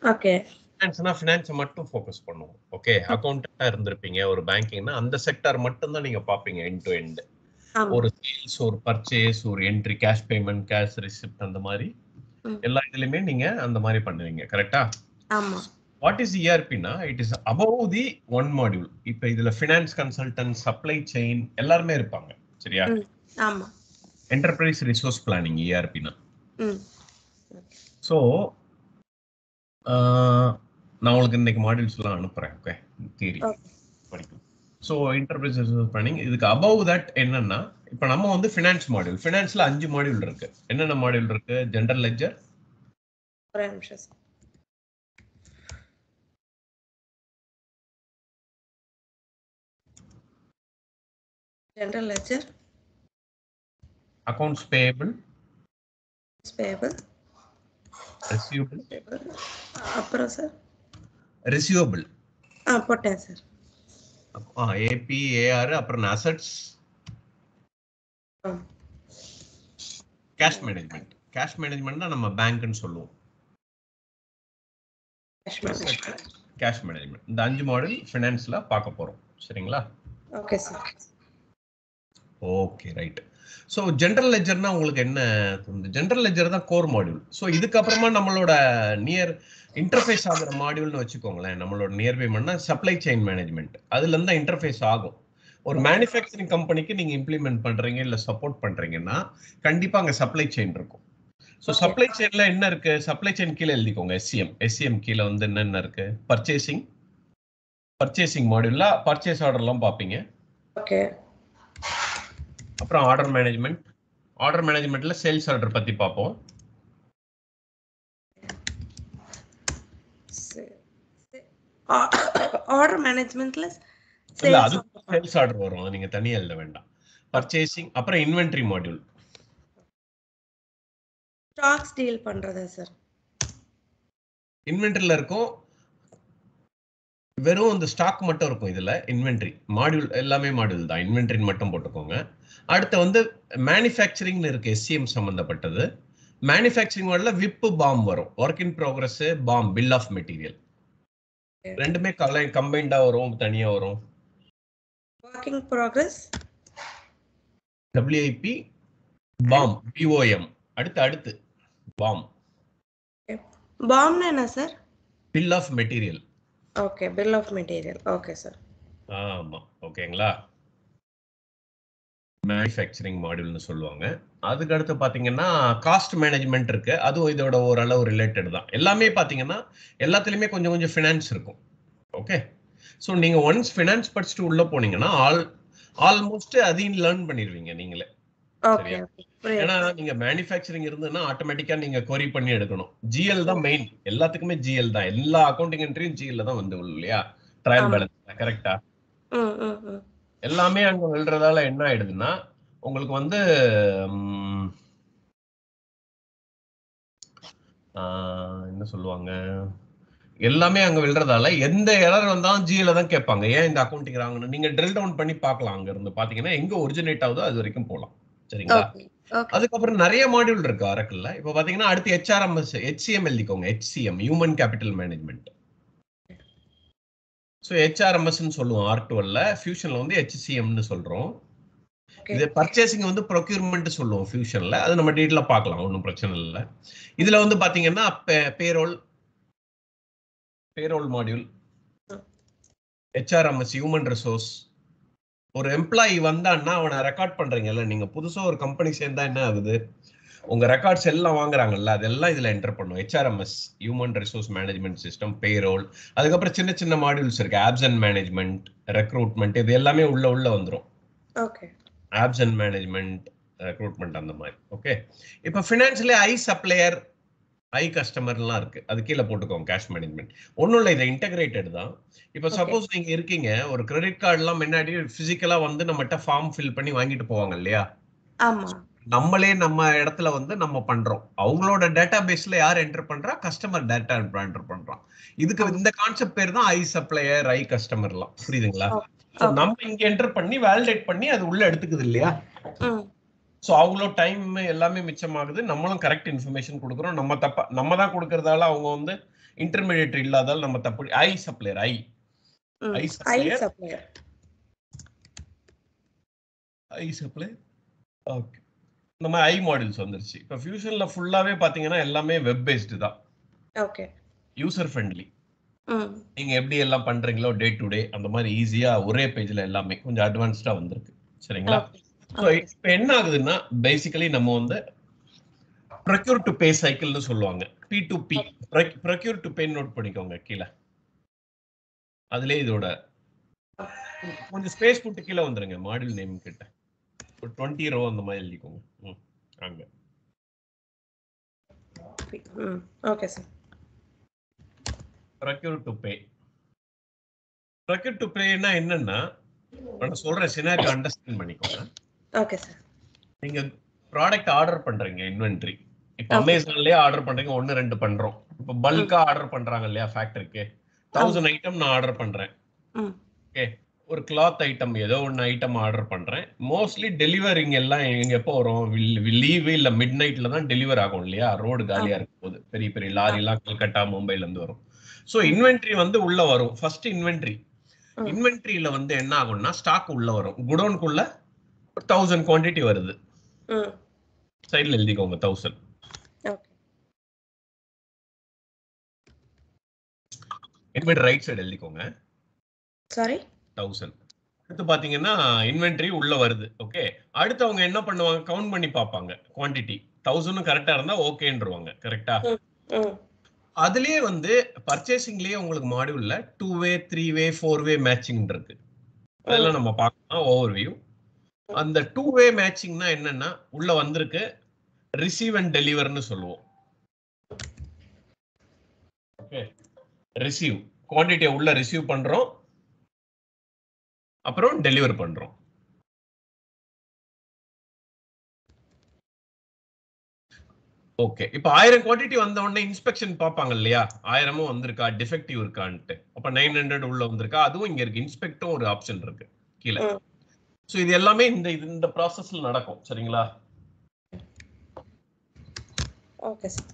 Okay ஃபினான்ஸ்னா ஃபினான்ஸை மட்டும் focus பண்ணுவோம் okay அக்கௌண்டண்டா இருந்திருப்பீங்க ஒரு பேங்கிங்னா அந்த செக்டார் மட்டும் தான் நீங்க பாப்பீங்க எண்ட் டு எண்ட் ஆமா ஒரு சேல்ஸ் ஒரு பர்ச்சேஸ் ஒரு entry cash payment cash receipt அந்த மாதிரி ம். எல்லா இதுலயுமே நீங்க அந்த மாதிரி பண்ணுவீங்க கரெக்டா ஆமா வாட் இஸ் இஆர்பினா it is above the one module இப்போ இதுல ஃபினான்ஸ் கன்சல்டன்ட் சப்ளை செயின் எல்லாருமே இருப்பாங்க சரியா ம். ஆமா என்டர்பிரைஸ் ரிசோர்ஸ் பிளானிங் இஆர்பினா ம் ஸோ நான் உங்களுக்கு இன்னைக்கு மாடியூல்ஸ் எல்லாம் அனுப்புறேன் ஓகே தியரி Okay. படிக்கும் ஸோ என்டர்பிரைஸ் ரிசோர்ஸ் பிளானிங் இதுக்கு அபவ் தட் என்னன்னா இப்போ நம்ம வந்து ஃபினான்ஸ் மாடியூல் ஃபினான்ஸ்ல அஞ்சு மாடியூல் இருக்கு என்னென்ன மாடியூல் இருக்கு ஜென்ரல் லெஜர் ஒரே நிமிஷம் sir. General ledger, accounts payable payable, receivable payable. அப்புறம் சார் ரிசீவபிள் ஆ போட்டேன் சார் ஏபி ஏஆர் அப்புறம் assets cash management cash management நம்ம பேங்க்னு சொல்லுவோம் கேஷ் மேனேஜ்மெண்ட் கேஷ் மேனேஜ்மெண்ட் இந்த அஞ்சு மாடல் ஃபினான்ஸ்ல பார்க்க போறோம் சரிங்களா okay sir okay right so general லெஜர்னா உங்களுக்கு என்ன ஜென்ரல் லெஜர் தான் கோர் மாடியூல் ஸோ இதுக்கப்புறமா நம்மளோட நியர் இன்டர்ஃபேஸ் ஆகிற மாடியூல்னு வச்சுக்கோங்களேன் நம்மளோட நியர்பை பண்ணா சப்ளை செயின் மேனேஜ்மெண்ட் அதுல இருந்து தான் இன்டர்ஃபேஸ் ஆகும் ஒரு மேனுஃபேக்சரிங் கம்பெனிக்கு நீங்க இம்ப்ளிமெண்ட் பண்றீங்க இல்ல சப்போர்ட் பண்றீங்கன்னா கண்டிப்பா அங்க சப்ளை செயின் இருக்கும் ஸோ Okay. சப்ளை செயின்ல என்ன இருக்கு சப்ளை செயின் கீழே எழுதிக்கோங்க எஸ்சிஎம் எஸ்சிஎம் கீழே வந்து என்னென்ன இருக்கு பர்ச்சேசிங் பர்ச்சேசிங் மாடியூல்ல பர்ச்சேஸ் ஆர்டர்லாம் பார்ப்பீங்க ஓகே அப்புறம் ஆர்டர் மேனேஜ்மெண்ட் ஆர்டர் மேனேஜ்மெண்ட்ல சேல்ஸ் ஆர்டர் பத்தி பார்ப்போம் ஆர்டர் மேனேஜ்மெண்ட்ல இல்ல அது சேல்ஸ் ஆர்டர் வரும் அது நீங்க தனியா எழுத வேண்டாம் பர்ச்சேசிங் அப்புறம் இன்வென்ட்ரி மாடியூல் ஸ்டாக்ஸ் டீல் பண்றதா சார் இன்வென்ட்ரில இருக்கும் வெறும் இந்த ஸ்டாக் மட்டும் இருக்கும் இதுல இன்வென்ட்ரி மாடியூல் எல்லாமே மாடியூல் தான் இன்வென்ட்ரின்னு மட்டும் போட்டுக்கோங்க அடுத்து வந்து மேனுஃபேக்சரிங்னு இருக்கு எஸ்சிஎம் சம்பந்தப்பட்டது மேனுஃபேக்சரிங் வரல விப்பு பாம் வரும் work in progress BOM bill of material ரெண்டுமே கலை கம்பைண்டா வரும் தனியா வரும் working progress WIP BOM BOM அடுத்து அடுத்து பாம் பாம்னா என்ன sir bill of material okay bill of material okay sir ஆமா ஓகேங்களா மேனுஃபேக்சரிங் மாடியூல்னு சொல்லுவாங்க அதுக்கு அடுத்து பாத்தீங்கன்னா காஸ்ட் மேனேஜ்மெண்ட் இருக்கு அதுவும் இதோட ஓரளவு ரிலேட்டட் தான் எல்லாமே பாத்தீங்கன்னா எல்லாத்துலயுமே கொஞ்சம் கொஞ்சம் ஃபினான்ஸ் இருக்கும் ஓகே ஸோ நீங்க ஒன்ஸ் ஃபினான்ஸ் படிச்சுட்டு உள்ள போனீங்கன்னா ஆல் ஆல்மோஸ்ட் அதையும் லேர்ன் பண்ணிடுவீங்க நீங்களே ஓகே சரியா? புரியுது ஏன்னா நீங்க மேனுஃபேக்சரிங் இருந்ததுன்னா ஆட்டோமேட்டிக்கா நீங்க கொரி பண்ணி எடுக்கணும் ஜிஎல் தான் மெயின் எல்லாத்துக்குமே ஜிஎல் தான் எல்லா அக்கௌண்டிங் என்ட்ரியும் ஜிஎல் தான் வந்து விழும் இல்லையா ட்ரையல் ஆமா. பேலன்ஸ் கரெக்டா ம் ம் ம் எல்லாமே அங்க விழுறதால என்ன ஆயிடுதுன்னா உங்களுக்கு வந்து ம், ஆஹ், என்ன சொல்லுவாங்க எல்லாமே அங்க விழுறதால எந்த எரர் வந்தாலும் ஜிஎல தான் கேட்பாங்க ஏன் இந்த அக்கௌண்டிங் ராங்கன்னு நீங்க ட்ரில் டவுன் பண்ணி பார்க்கலாம் அங்க இருந்து பாத்தீங்கன்னா எங்க ஒரிஜினேட் ஆகுதோ அது வரைக்கும் போகலாம் சரிங்களா ஓகே ஓகே அதுக்கப்புறம் நிறைய மாடியூல் இருக்கு அரக்கல்ல இப்போ பாத்தீங்கன்னா அடுத்து ஹெச்ஆர்எம்எஸ் ஹெச்சிஎம் எழுதிக்கோங்க HCM human capital management so ஹெச்ஆர்எம்எஸ்ன்னு சொல்லுவோம் ஆர் டுவெல்ல ஃபியூஷன்ல வந்து ஹெச்சிஎம்னு சொல்றோம் ஓகே இது பர்ச்சேசிங் வந்து ப்ரொக்யூர்மெண்ட் சொல்லுவோம் ஃபியூஷன்ல அது நம்ம டீட்டெயிலாக பார்க்கலாம் ஒன்றும் பிரச்சனை இல்லை இதுல வந்து பாத்தீங்கன்னா payroll payroll module HRMS human resource ஒரு எம்ப்ளாயி வந்தான்னா அவனை ரெக்கார்ட் பண்றீங்கல்ல நீங்க புதுசா ஒரு கம்பெனி சேர்ந்தா என்ன ஆகுது உங்க ரெக்கார்ட்ஸ் எல்லாம் வாங்குறாங்கல்ல அதெல்லாம் இதுல என்டர் பண்ணும் HRMS human resource management system payroll அதுக்கப்புறம் சின்ன சின்ன மாடியூல்ஸ் இருக்கு ஆப்சன்ட் மேனேஜ்மெண்ட் ரெக்ரூட்மெண்ட் இது எல்லாமே உள்ள உள்ள வந்துரும் ஓகே ஆப்சன்ட் மேனேஜ்மெண்ட் ரெக்ரூட்மெண்ட் அந்த மாதிரி ஓகே இப்போ ஃபினான்ஷியலி ஐ சப்ளையர் ஐ கஸ்டமர்லாம் இருக்கு அது கீழே போட்டுக்கோங்க கேஷ் மேனேஜ்மெண்ட் ஒன்றும் இல்லை இது இன்டகிரேட்டட் தான் இப்போ Okay. சப்போஸ் நீங்க இருக்கீங்க ஒரு கிரெடிட் கார்டுலாம் முன்னாடி பிசிக்கலா வந்து நம்மகிட்ட ஃபார்ம் ஃபில் பண்ணி வாங்கிட்டு போவாங்க இல்லையா ஆமா நம்மளே நம்ம இடத்துல வந்து நம்ம பண்றோம் அவங்களோட டேட்டா பேஸ்ல யார் என்டர் பண்றா கஸ்டமர் டேட்டா என்டர் பண்றான் இதுக்கு இந்த கான்செப்ட் பேர் தான் ஐ சப்ளையர் ஐ கஸ்டமர்லாம் புரியுதுங்களா So, Okay. நம்ம இங்க என்டர் பண்ணி வேலிடேட் பண்ணி அது உள்ள எடுத்துக்குது இல்லையா ம் ஸோ அவ்வளோ டைம் எல்லாமே மிச்சமாகுது நம்மளும் கரெக்ட் இன்ஃபர்மேஷன் கொடுக்குறோம் நம்ம தப்பா நம்ம தான் கொடுக்கறதால அவங்க வந்து இன்டர்மீடியேட் இல்லாதால் நம்ம தப்பு ஐ சப்ளையர் ஐ ம். I I supplier. Supplier I supply okay நம்ம ஐ மாடல்ஸ் வந்துருச்சு இப்போ ஃபியூஷன்ல ஃபுல்லாவே பாத்தீங்கன்னா எல்லாமே வெப் பேஸ்டு தான் ஓகே யூசர் ஃப்ரெண்ட்லி ம் நீங்க எப்படி எல்லாம் பண்றீங்களோ டே டு டே அந்த மாதிரி ஈஸியா ஒரே பேஜ்ல எல்லாமே கொஞ்சம் அட்வான்ஸ்டா வந்திருக்கு சரிங்களா ஓகே ஸோ இப்போ என்ன ஆகுதுன்னா பேசிக்கலி நம்ம வந்து ப்ரொக்யூர் டு பே சைக்கிள்னு சொல்லுவாங்க P to P procure to pay note பண்ணிக்கோங்க கீழே அதுலயே இதோட கொஞ்சம் ஸ்பேஸ் போட்டு கீழே வந்துருங்க மாடியூல் நேம் கிட்ட ஒரு டுவெண்ட்டி ரோ அந்த மாதிரி எழுதிக்கோங்க ம் அங்க ம் okay sir procure to pay procure to பேனா என்னன்னா நான் சொல்ற சினாரியோ அண்டர்ஸ்டாண்ட் பண்ணிக்கோங்க ஓகே சார் நீங்க ப்ராடக்ட் ஆர்டர் பண்றீங்க இன்வென்ட்ரி இப்போ Okay. அமேசான்லயே ஆர்டர் பண்றீங்க ஒன்னு ரெண்டு பண்றோம் இப்போ பல்கா ஆர்டர் பண்றாங்க இல்லையா ஃபேக்டரிக்கு தௌசண்ட் ஐட்டம் நான் ஆர்டர் பண்றேன் ம் ஓகே ஒரு கிளாத் ஐட்டம் ஏதோ ஒன்று ஐட்டம் ஆர்டர் பண்றேன் மோஸ்ட்லி டெலிவரிங் எல்லாம் எங்க எப்போ வரும் லீவு இல்ல மிட் நைட்ல தான் டெலிவர் ஆகும் இல்லையா ரோடு காலியா இருக்கும் போது பெரிய பெரிய லாரி எல்லாம் கல்கட்டா மும்பைல இருந்து வரும் ஸோ இன்வென்ட்ரி வந்து உள்ள வரும் ஃபர்ஸ்ட் இன்வென்ட்ரி ம். இன்வென்ட்ரியில வந்து என்ன ஆகும்னா ஸ்டாக் உள்ள வரும் குடோனுக்குள்ள தௌசண்ட் குவான்டிட்டி வருது ம் சைடில் எழுதிக்கோங்க thousand okay inventory right side எழுதிக்கோங்க சாரி தௌசண்ட் அடுத்து பாத்தீங்கன்னா இன்வென்ட்ரி உள்ள வருது ஓகே அடுத்து அவங்க என்ன பண்ணுவாங்க கவுண்ட் பண்ணி பார்ப்பாங்க குவாண்டிட்டி தௌசண்ட் கரெக்டா இருந்தா ஓகேன்றவாங்க கரெக்டா ம் அதுலயே வந்து பர்ச்சேசிங்லயே உங்களுக்கு மாடியூல்ல two way three way four way matching இருக்கு அதெல்லாம் நம்ம பார்க்கலாம் ஓவர் வியூ அந்த டூ வே மேட்சிங்னா என்னன்னா உள்ள வந்திருக்கு ரிசீவ் அண்ட் டெலிவர்னு சொல்லுவோம் ஓகே ரிசீவ் குவான்டிட்டியை உள்ள ரிசீவ் பண்றோம் அப்புறம் டெலிவர் பண்றோம் ஓகே இப்போ ஆயிரம் குவான்டிட்டி வந்த உடனே இன்ஸ்பெக்ஷன் பார்ப்பாங்க இல்லையா ஆயிரமும் வந்திருக்கா டிஃபெக்டிவ் இருக்கான்ட்டு அப்ப நைன் ஹண்ட்ரட் உள்ள வந்திருக்கா அதுவும் இங்க இருக்கு இன்ஸ்பெக்டும் ஒரு ஆப்ஷன் இருக்கு கீழே ம். ஸோ இது எல்லாமே இந்த இது இந்த ப்ராசஸ்ல நடக்கும் சரிங்களா ஓகே சார்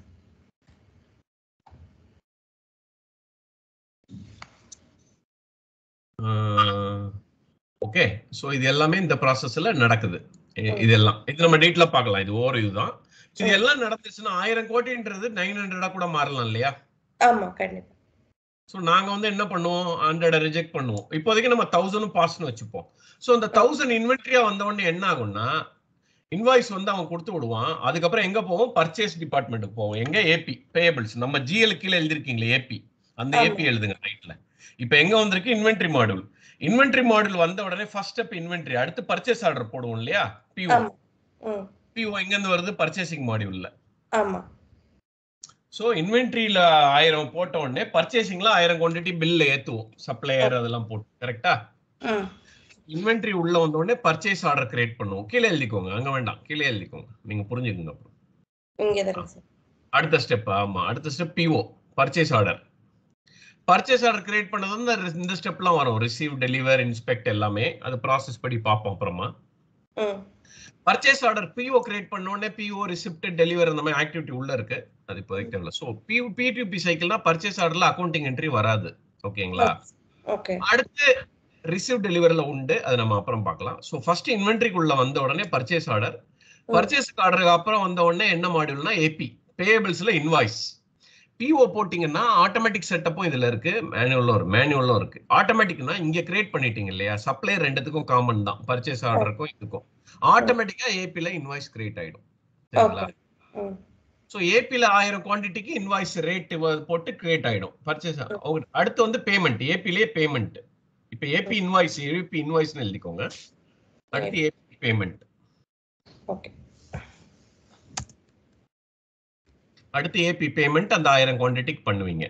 ஓகே ஸோ இது எல்லாமே இந்த ப்ராசஸ்ல நடக்குது இ- இதெல்லாம் இது நம்ம டீட்ல பார்க்கலாம் இது ஓர் இதுதான் இது எல்லாம் நடந்துச்சுன்னா ஆயிரம் கோடின்றது நைன் ஹண்ட்ரடா கூட மாறலாம் இல்லையா ஆமா கண்டிப்பா ஸோ நாங்க வந்து என்ன பண்ணுவோம் ஹண்ட்ரட ரிஜெக்ட் பண்ணுவோம் இப்போதைக்கு நம்ம தௌசண்ட் பாஸ்னு வச்சுப்போம் ஸோ அந்த தௌசண்ட் இன்வென்ட்ரியா வந்த உடனே என்ன ஆகும்னா இன்வாய்ஸ் வந்து அவன் கொடுத்து விடுவான் அதுக்கப்புறம் எங்க போவோம் பர்ச்சேஸ் டிபார்ட்மெண்ட்டுக்கு போவோம் எங்க ஏபி பேயபிள்ஸ் நம்ம ஜிஎல் கீழே எழுதிருக்கீங்களே ஏபி அந்த ஆமா. ஏபி எழுதுங்க ரைட்ல இப்போ எங்க வந்திருக்கு இன்வென்ட்ரி மாடியூல் இன்வென்ட்ரி மாடியூல் வந்த உடனே ஃபர்ஸ்ட் ஸ்டெப் இன்வென்ட்ரி அடுத்து பர்ச்சேஸ் ஆர்டர் போடுவோம் இல்லையா பிஓ ஆமா ம் பிஓ எங்க இருந்து வருது பர்ச்சேசிங் மாடியூல்ல ஆமா ஸோ இன்வென்ட்ரியில ஆயிரம் போட்ட உடனே பர்ச்சேசிங்ல ஆயிரம் குவான்டிட்டி பில்ல ஏத்துவோம் சப்ளையர் அதெல்லாம் போட்டு கரெக்டா ம் இன்வென்ட்ரி உள்ள வந்த உடனே பர்ச்சேஸ் ஆர்டர் கிரியேட் பண்ணுவோம் கீழே எழுதிக்கோங்க அங்க வேண்டாம் கீழே எழுதிக்கோங்க நீங்க புரிஞ்சுக்கோங்க அப்புறம் இங்கே தானே சார் அடுத்த ஸ்டெப் ஆமா அடுத்த step PO purchase order purchase order create பண்ணது வந்து இந்த- இந்த ஸ்டெப்லாம் வரும் ரிசீவ் டெலிவர் இன்ஸ்பெக்ட் எல்லாமே அது ப்ராசஸ் படி பார்ப்போம் அப்புறமா ம் பர்ச்சேஸ் ஆர்டர் பிஓ கிரியேட் பண்ண உடனே பிஓ ரிசிப்ட் டெலிவர் அந்த மாதிரி ஆக்டிவிட்டி உள்ள இருக்கு அது இப்போதைக்கு தேவையில்ல ஸோ பி பிடிபி சைக்கிள்னா பர்ச்சேஸ் ஆர்டர்ல அக்கௌண்டிங் என்ட்ரி வராது ஓகேங்களா ஓகே அடுத்து ரிசீவ் டெலிவரில உண்டு அது நம்ம அப்புறம் பார்க்கலாம் ஸோ ஃபர்ஸ்ட் இன்வென்ட்ரிக்குள்ள வந்த உடனே பர்ச்சேஸ் ஆர்டர் பர்ச்சேஸ் ஆர்டருக்கு அப்புறம் வந்த உடனே என்ன மாடியூல்னா ஏபி பேயபிள்ஸ்ல இன்வாய்ஸ் பிஓ போட்டிங்கன்னா ஆட்டோமேட்டிக் செட்டப்பும் இதுல இருக்கு மேனுவலும் இருக்கு மேனுவலும் இருக்கு ஆட்டோமேட்டிக்னா இங்க கிரியேட் பண்ணிட்டீங்க இல்லையா சப்ளை ரெண்டுத்துக்கும் காமன் தான் பர்ச்சேஸ் ஆர்டருக்கும் இதுக்கும் ஆட்டோமேட்டிக்கா ஏபில இன்வாய்ஸ் கிரியேட் ஆயிடும் சரிங்களா ஓகே ம் ஸோ ஏபியில் ஆயிரம் குவான்டிட்டிக்கு இன்வாய்ஸ் ரேட் போட்டு கிரியேட் ஆயிடும் பர்ச்சேஸ் அடுத்து வந்து பேமெண்ட் ஏபிலே பேமெண்ட் இப்போ ஏபி இன்வாய்ஸ் ஏபி இன்வாய்ஸ்னு எழுதிக்கோங்க அடுத்து ஏபி பேமெண்ட் ஓகே அடுத்து ஏபி பேமெண்ட் அந்த ஆயிரம் குவான்டிட்டிக்கு பண்ணுவீங்க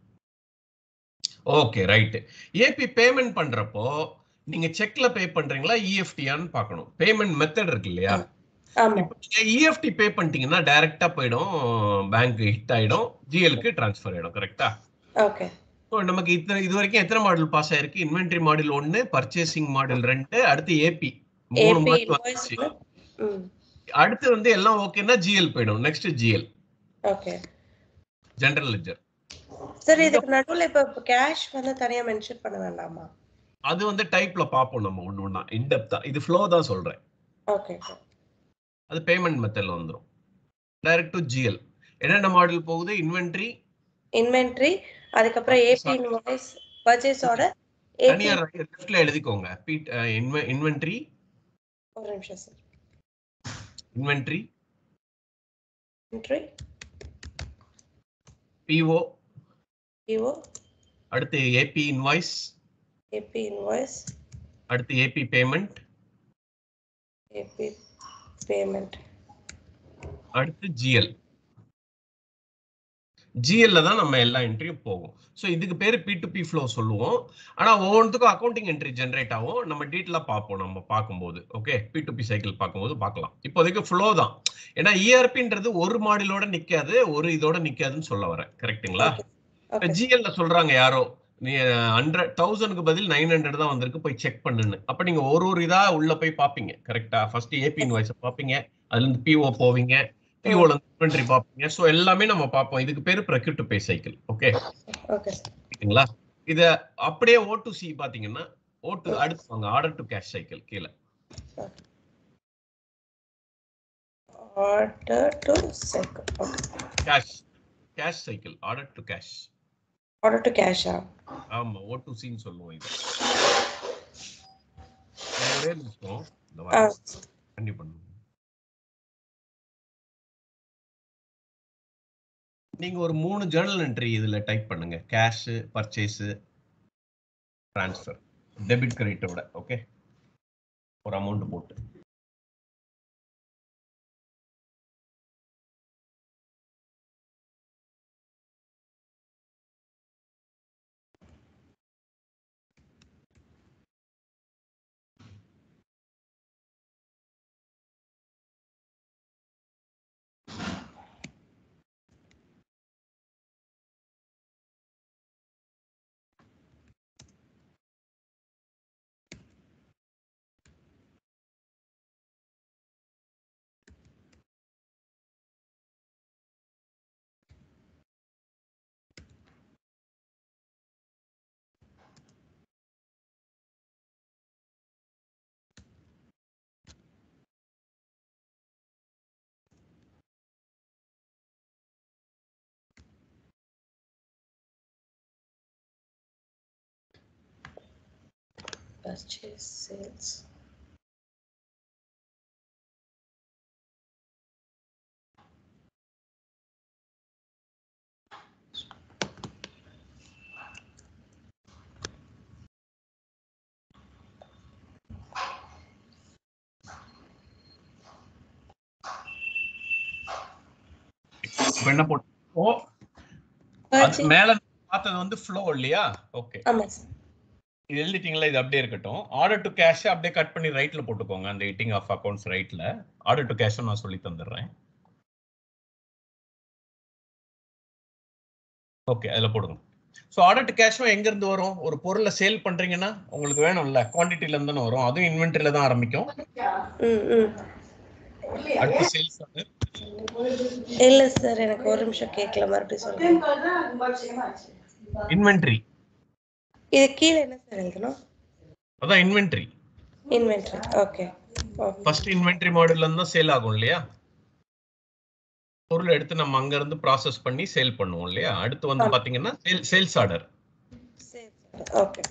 ஓகே ரைட் ஏபி பேமெண்ட் பண்றப்போ நீங்க செக்ல பே பண்றீங்களா இஎஃப்டியான்னு பார்க்கணும் பேமெண்ட் மெத்தட் இருக்கு இல்லையா ஆமா இப்போ நீங்க இஎஃப்டி பே பண்ணிட்டீங்கன்னா டைரக்டா போயிடும் பேங்க் ஹிட் ஆயிடும் ஜிஎலுக்கு ட்ரான்ஸ்ஃபர் ஆயிடும் கரெக்டா ஓகே இப்போ நமக்கு இத்தனை இது வரைக்கும் எத்தனை மாடல் பாஸ் ஆயிருக்கு இன்வென்ட்ரி மாடல் ஒன்னு பர்ச்சேசிங் மாடல் ரெண்டு அடுத்து ஏபி மூணு ஏபி மாடல் இன்வாய்ஸ் வந்துச்சு ம் அடுத்து வந்து எல்லாம் ஓகேன்னா ஜிஎல் போயிடும் next GL okay general ledger sir இதுக்கு நடுவுல இப்ப கேஷ் வந்து தனியா மென்ஷன் பண்ண வேண்டாமா அது வந்து டைப்ல பார்ப்போம் நம்ம ஒன்று ஒன்றா இன்டெப்தா இது ஃப்ளோ தான் சொல்றேன் ஓகே அது பேமெண்ட் மெத்தட்ல வந்துடும் டைரக்ட் டு ஜிஎல் என்னென்ன மாடல் போகுது இன்வென்ட்ரி இன்வென்ட்ரி அதுக்கப்புறம் AP invoice purchase order AP தனியா லெஃப்ட்ல எழுதிக்கோங்க இன்வென்ட்ரி ஒரு நிமிஷம் sir inventory entry PO PO அடுத்து ஏபி இன்வாய்ஸ் ஏபி இன்வாய்ஸ் அடுத்து ஏபி பேமெண்ட் ஏபி பேமெண்ட் அடுத்து ஜிஎல் ஜிஎல்ல தான் நம்ம எல்லா என்ட்ரியும் போகும் ஸோ இதுக்கு பேர் பி டு பி ஃப்ளோ சொல்லுவோம் ஆனா ஒவ்வொன்றுத்துக்கும் அக்கௌண்டிங் என்ட்ரி ஜென்ரேட் ஆகும் நம்ம டீட்டெயிலாக பார்ப்போம் நம்ம பார்க்கும்போது okay P to P cycle பார்க்கும்போது பார்க்கலாம் இப்போதைக்கு ஃப்ளோ தான் ஏன்னா இஆர்பின்றது ஒரு மாடிலோட நிக்காது ஒரு இதோட நிக்காதுன்னு சொல்ல வரேன் கரெக்ட்டுங்களா ஓகே ஜிஎல்ல சொல்றாங்க யாரோ நீ ஹண்ட்ரட் தௌசண்ட்க்கு பதில் நைன் ஹண்ட்ரட் தான் வந்திருக்கு போய் செக் பண்ணுன்னு அப்ப நீங்க ஒரு ஒரு இதா உள்ள போய் பாப்பீங்க கரெக்டா ஃபர்ஸ்ட் ஏபி இன்வாய்ஸ் பாப்பீங்க அதுல இருந்து பிஓ போவீங்க பிஓல இருந்து இன்வென்ட்ரி பாப்பீங்க சோ எல்லாமே நம்ம பார்ப்போம் இதுக்கு பேரு procure to pay cycle okay okay sir ஓகேங்களா இத அப்படியே ஓ டு சி பாத்தீங்கன்னா ஓ டு அடுத்து வாங்க ஆர்டர் டு கேஷ் சைக்கிள் கீழே order to cycle okay cash cash cycle order to cash order to கேஷா ஆமா ஓ டு சின்னு சொல்லுவோம் இது ஒரே நிமிஷம் இந்த ஆ வாரம் கண்டிப்பா பண்ணுங்க நீங்க ஒரு மூணு ஜேர்னல் என்ட்ரி இதுல டைப் பண்ணுங்க கேஷ் பர்ச்சேஸ் ட்ரான்ஸ்ஃபர் டெபிட் கிரெடிட்டோட ஓகே ஒரு அமௌண்ட் போட்டு purchase sales இப்ப என்ன போட்டு purchase மேல பார்த்தது வந்து ஃப்ளோ இல்லையா ஓகே ஆமா சார் இது எழுதிட்டீங்களா இது அப்படியே இருக்கட்டும் ஆர்டர் டு கேஷ் அப்படியே கட் பண்ணி ரைட்ல போட்டுக்கோங்க அந்த எயிட்டிங் ஆஃப் அக்கௌண்ட்ஸ் ரைட்ல ஆர்டர் டு கேஷ் நான் சொல்லி தந்துடுறேன் ஓகே அதுல போடுங்க ஸோ ஆர்டர் டு கேஷும் எங்க இருந்து வரும் ஒரு பொருளை சேல் பண்றீங்கன்னா உங்களுக்கு வேணும்ல குவான்டிட்டில இருந்து தானே வரும் அதுவும் இன்வென்ட்ரியில தான் ஆரம்பிக்கும் ம் ம் அடுத்து சேல்ஸ் இல்ல சார் எனக்கு ஒரு நிமிஷம் கேட்கல மறுபடியும் சொல்லுங்க இன்வென்ட்ரி இது கீழே என்ன சார் எழுதணும் அதான் inventory inventory okay okay first inventory மாடல்ல இருந்து தான் சேல் ஆகும் இல்லையா பொருள் எடுத்து நம்ம அங்க இருந்து ப்ராசஸ் பண்ணி சேல் பண்ணுவோம் இல்லையா அடுத்து வந்து ஆமா. பாத்தீங்கன்னா சேல்ஸ் ஆர்டர் சரி okay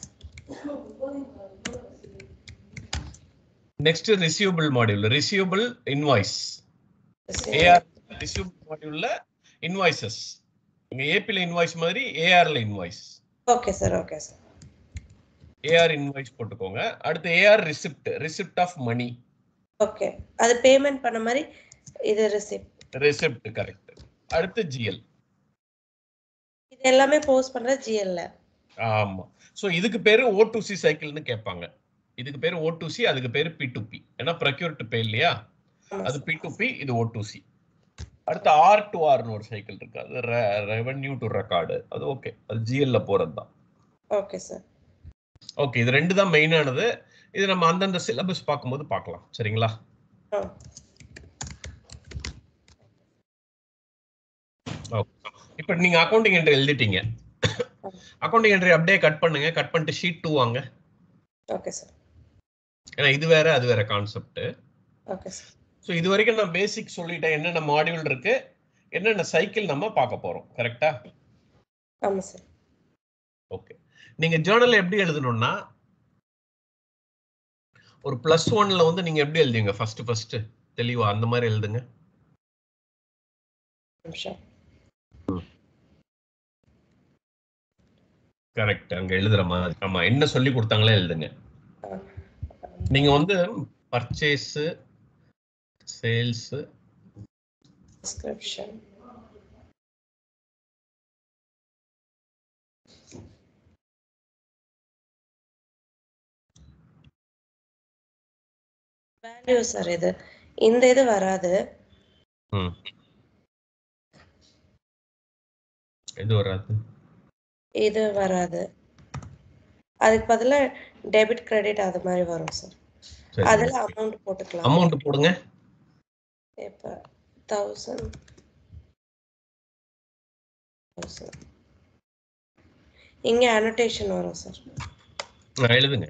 next receivable module receivable invoice AR receivable மாடியூல்ல இன்வாய்சஸ் இங்க ஏபில இன்வாய்ஸ் மாதிரி ஏஆர்ல invoice okay sir okay sir AR invoice போட்டுக்கோங்க அடுத்து AR receipt receipt of money okay அது பேமெண்ட் பண்ண மாதிரி இது ரிசிப்ட் ரிசிப்ட் கரெக்ட் அடுத்து ஜிஎல் இது எல்லாமே போஸ்ட் பண்ற ஜிஎல்ல ஆமா சோ இதுக்கு பேரு ஓ டு சி சைக்கிள்னு கேட்பாங்க இதுக்கு பேரு ஓ டு சி அதுக்கு பேரு பி டு பி ஏன்னா ப்ரொக்யூர் டு பே இல்லையா ஆமா அது சார் பி டு பி இது ஓ டு சி அடுத்து ஆர் டு ஆர்னு ஒரு சைக்கிள் இருக்கு அது ரெவென்யூ டு ரெக்கார்டு அது ஓகே அது ஜிஎல்ல போறது தான் ஓகே சார் ஓகே இது ரெண்டு தான் மெயினானது இது நம்ம அந்தந்த சிலபஸ் பார்க்கும்போது பார்க்கலாம் சரிங்களா ஆ ஓகே இப்போ நீங்க அக்கௌண்டிங் என்ட்ரி எழுதிட்டீங்க அக்கௌண்டிங் என்ட்ரி அப்படியே கட் பண்ணுங்க கட் பண்ணிட்டு ஷீட் டூ வாங்க ஓகே சார் ஏன்னா இது வேற அது வேற கான்செப்ட் ஓகே சார் ஸோ இது வரைக்கும் நான் பேசிக் சொல்லிட்டேன் என்னென்ன மாடியூல் இருக்கு என்னென்ன சைக்கிள் நம்ம பார்க்க போறோம் கரெக்டா ஆமாம் சார் ஓகே நீங்க ஜேர்னல் எப்படி எழுதணும்னா ஒரு பிளஸ் ஒன்ல வந்து நீங்க எப்படி எழுதுவீங்க ஃபர்ஸ்ட் ஃபர்ஸ்ட் தெளிவா அந்த மாதிரி எழுதுங்க நிமிஷம் கரெக்ட் அங்க எழுதுற மாதிரி ஆமா என்ன சொல்லி கொடுத்தாங்களே எழுதுங்க ஆ. நீங்க வந்து purchase sales description value sir இது இந்த இது வராது ம் எது வராது இது வராது அதுக்கு பதிலா டெபிட் கிரெடிட் அது மாதிரி வரும் சார் சரி அதில் அமௌண்ட் போட்டுக்கலாம் அமௌண்ட் போடுங்க இப்போ தௌசண்ட் தௌசண்ட் இங்கே அனோட்டேஷன் வரும் சார் ஆ, எழுதுங்க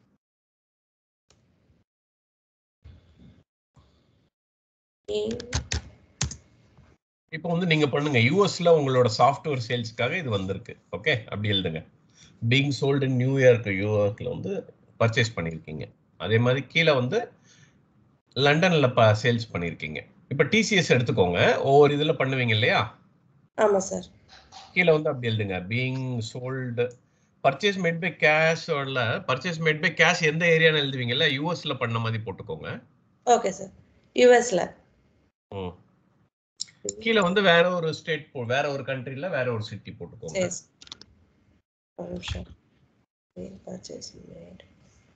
இப்போ வந்து நீங்க பண்ணுங்க யூஎஸ்ல உங்களோட சாஃப்ட்வேர் சேல்ஸ்க்காக இது வந்திருக்கு ஓகே அப்படி எழுதுங்க பீங் சோல்டு நியூயார்க் யூயார்க்ல வந்து பர்ச்சேஸ் பண்ணியிருக்கீங்க அதே மாதிரி கீழே வந்து லண்டன்ல ப சேல்ஸ் பண்ணியிருக்கீங்க இப்போ டிசிஎஸ் எடுத்துக்கோங்க ஒவ்வொரு இதில் பண்ணுவீங்க இல்லையா ஆமாம் சார் கீழே வந்து அப்படி எழுதுங்க being sold purchase made by cash இல்ல பர்ச்சேஸ் மேட் பை கேஷ் எந்த ஏரியான்னு எழுதுவீங்கல்ல யூஎஸ்ல பண்ண மாதிரி போட்டுக்கோங்க ஓகே சார் யூஎஸில் ம். கீழே வந்து வேற ஒரு ஸ்டேட் போ வேற ஒரு கண்ட்ரில வேற ஒரு சிட்டி போட்டுக்கோங்க சரி ஒரு நிமிஷம் பர்ச்சேஸ் மேட்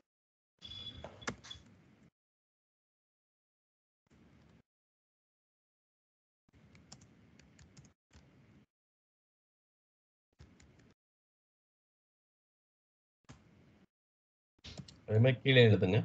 அதே மாதிரி கீழே எழுதுங்க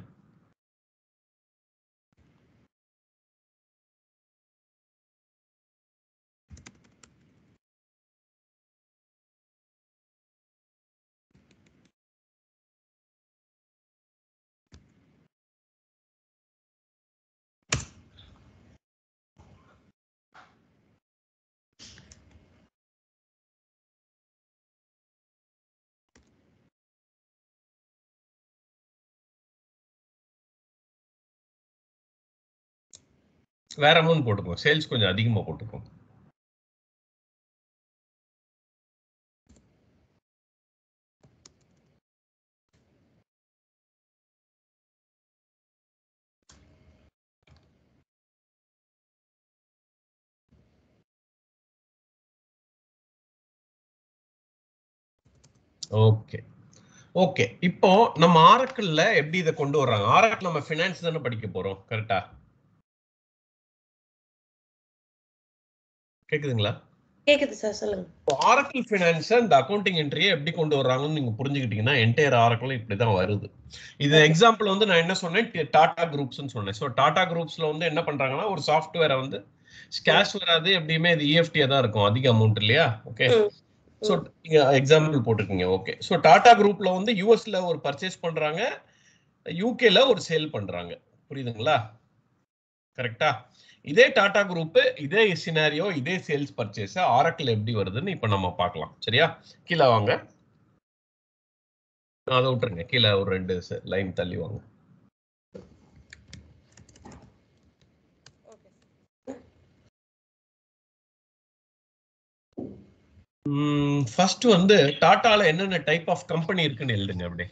வேற அமௌண்ட் போட்டுக்கோங்க சேல்ஸ் கொஞ்சம் அதிகமா போட்டுக்கோங்க ஓகே ஓகே இப்போ நம்ம ஆரக்கிள்ல எப்படி இதை கொண்டு வர்றாங்க ஆரக்கிள் நம்ம ஃபினான்ஸ் தானே படிக்க போறோம் கரெக்டா கேக்குதுங்களா கேட்குது சார் சொல்லுங்க ஆரக்கிள் ஃபினான்ஸ் இந்த அக்கௌண்டிங் என்ட்ரியை எப்படி கொண்டு வர்றாங்கன்னு நீங்க புரிஞ்சுக்கிட்டீங்கன்னா என்டையர் ஆரக்கிளும் இப்படிதான் வருது இது எக்ஸாம்பிள் வந்து நான் என்ன சொன்னேன் டாடா குரூப்ஸ்னு சொன்னேன் ஸோ டாடா குரூப்ஸ்ல வந்து என்ன பண்றாங்கன்னா ஒரு சாஃப்ட்வேரை வந்து கேஷ் வராது எப்படியுமே இது இஎஃப்டியா தான் இருக்கும் அதிக அமௌண்ட் இல்லையா ஓகே ம். ஸோ நீங்க எக்ஸாம்பிள் போட்டிருக்கீங்க ஓகே ஸோ டாடா குரூப்ல வந்து யூஎஸ்ல ஒரு பர்ச்சேஸ் பண்றாங்க யூகேல ஒரு சேல் பண்றாங்க புரியுதுங்களா கரெக்டா இதே டாடா குரூப் இதே சினாரியோ இதே சேல்ஸ் பர்ச்சேஸ் ஆரக்கிள் எப்படி வருதுன்னு இப்போ நம்ம பார்க்கலாம் சரியா கீழே வாங்க அதை விட்டுருங்க கீழே ஒரு ரெண்டு லைன் தள்ளி வாங்க ஃபர்ஸ்ட் வந்து டாட்டால என்னென்ன டைப் ஆஃப் கம்பெனி இருக்குன்னு எழுதுங்க அப்படியே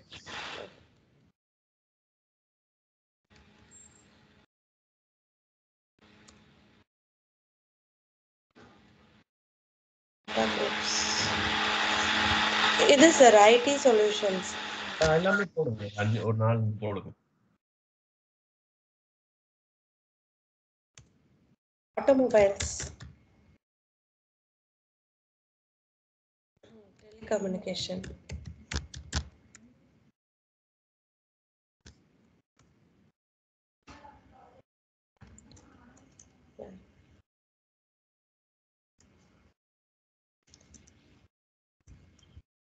இது சார் ஐடி சொல்யூஷன்ஸ் அஹ் எல்லாமே போடுங்க அஞ்சு ஒரு நாலு போடுங்க ஆட்டோமொபைல்ஸ் டெலிகம்யூனிகேஷன்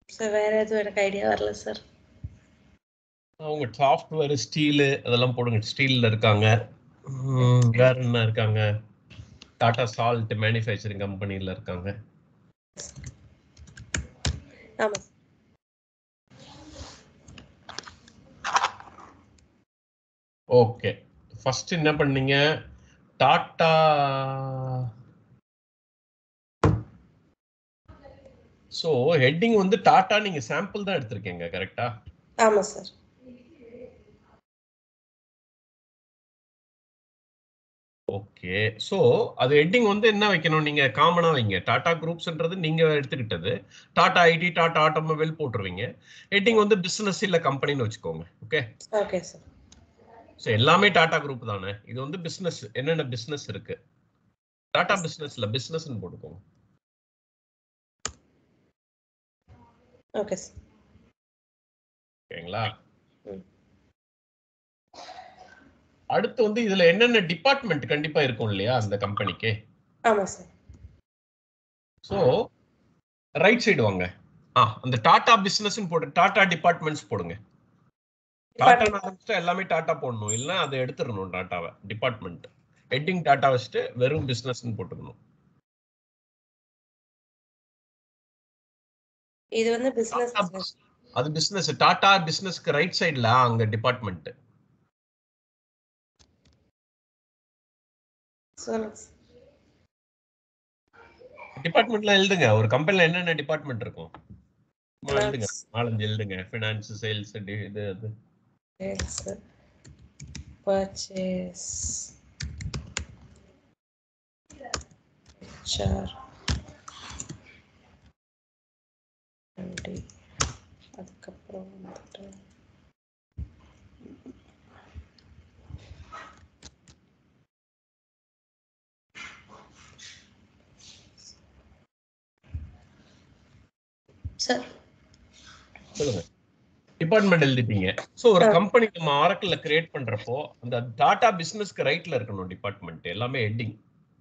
சார் வேற எதுவும் எனக்கு ஐடியா வரல சார் அவங்க சாஃப்ட்வேர் ஸ்டீலு அதெல்லாம் போடுங்க ஸ்டீல்ல இருக்காங்க ம், வேற என்ன இருக்காங்க டாடா சால்ட் மேனுஃபேக்சரிங் கம்பெனில இருக்காங்க ஆமா ஓகே ஃபர்ஸ்ட் என்ன பண்ணீங்க டாடா ஸோ ஹெட்டிங் வந்து டாடா நீங்க சாம்பிள் தான் எடுத்திருக்கீங்க கரெக்டா ஆமா சார் ஓகே ஸோ அது ஹெட்டிங் வந்து என்ன வைக்கணும் நீங்க காமனா வைங்க டாடா குரூப்ஸ்ன்றது நீங்க எடுத்துக்கிட்டது டாடா ஐடி டாடா ஆட்டோமொபைல் போட்டுருவீங்க ஹெட்டிங் வந்து பிசினஸ் இல்ல கம்பெனின்னு வச்சுக்கோங்க ஓகே ஓகே சார் ஸோ எல்லாமே டாடா குரூப் தானே இது வந்து பிசினஸ் என்னென்ன பிசினஸ் இருக்கு டாடா பிசினஸ்ல பிசினஸ்னு போட்டுக்கோங்க ஓகே சார் ஓகேங்களா ம். அடுத்து வந்து இதுல என்னென்ன டிபார்ட்மெண்ட் கண்டிப்பா இருக்கும் இல்லையா அந்த கம்பெனிக்கு ஆமா சார் ஸோ ரைட் சைடு வாங்க ஆ அந்த டாடா பிசினஸ் போட்டு டாடா டிபார்ட்மெண்ட்ஸ் போடுங்க டாடா ஆரம்பிச்சுட்டா எல்லாமே டாடா போடணும் இல்ல அதை எடுத்துடணும் டாட்டாவை டிபார்ட்மெண்ட் ஹெட்டிங் டாட்டா வச்சுட்டு வெறும் பிசினஸ்னு போட்டுக்கணும் இது வந்து பிசினஸ் டாடா அது பிசினஸ் டாடா பிசினஸ்க்கு ரைட் சைடுல அங்க டிபார்ட்மெண்ட் சொல்லுங்க சார் டிபார்ட்மெண்ட்ல எழுதுங்க ஒரு கம்பெனில என்னென்ன டிபார்ட்மெண்ட் இருக்கும் சும்மா எழுதுங்க Finance. நாலஞ்சு எழுதுங்க ஃபினான்ஸ் சேல்ஸ் இது அது சேல்ஸ் பர்ச்சேஸ் ஹெச்ஆர் வண்டி அதுக்கப்புறம் வந்துட்டு சார் சொல்லுங்க டிபார்ட்மெண்ட் எழுதிட்டீங்க சோ ஒரு ஆ. கம்பெனி நம்ம ஆரக்கிள்ல கிரியேட் பண்றப்போ அந்த டாடா பிசினஸ்க்கு ரைட்ல இருக்கணும் டிபார்ட்மெண்ட் எல்லாமே ஹெட்டிங்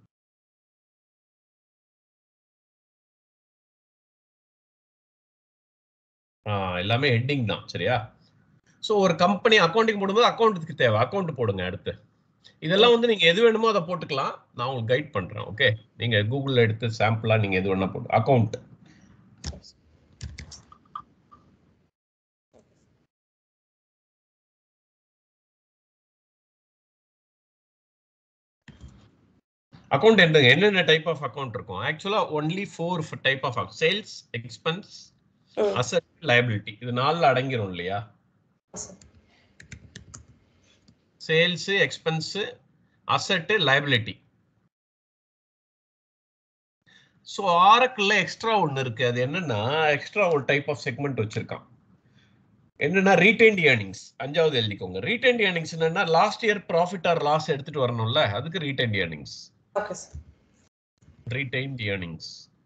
எல்லாமே ஹெட்டிங் தான் சரியா சோ ஒரு கம்பெனி அக்கௌண்டிங் போடும்போது அக்கௌண்ட்டுக்கு தேவை அக்கௌண்ட் போடுங்க அடுத்து இதெல்லாம் வந்து நீங்க எது வேணுமோ அதை போட்டுக்கலாம் நான் உங்களுக்கு கைட் பண்றேன் ஓகே நீங்க கூகுள்ல எடுத்து சாம்பிளா நீங்க எது வேணா போட்டு அக்கௌண்ட் அக்கௌண்ட் என்னங்க என்னென்ன டைப் ஆஃப் அக்கௌண்ட் இருக்கும் ஆக்சுவலா only four type of sales expense hmm asset liability இது நாலுல அடங்கிரும் இல்லையா sir sales expense asset liability so Oracle extra ஒன்று இருக்கு அது என்னன்னா எக்ஸ்ட்ரா ஒரு டைப் ஆஃப் செக்மெண்ட் வச்சிருக்கான் என்னன்னா ரீடைன்ட் ஏர்னிங்ஸ் அஞ்சாவது எழுதிக்கோங்க ரீடைன்ட் ஏர்னிங்ஸ் என்னன்னா last year profit or loss எடுத்துட்டு வரணும்ல அதுக்கு retained earnings okay sir retained earnings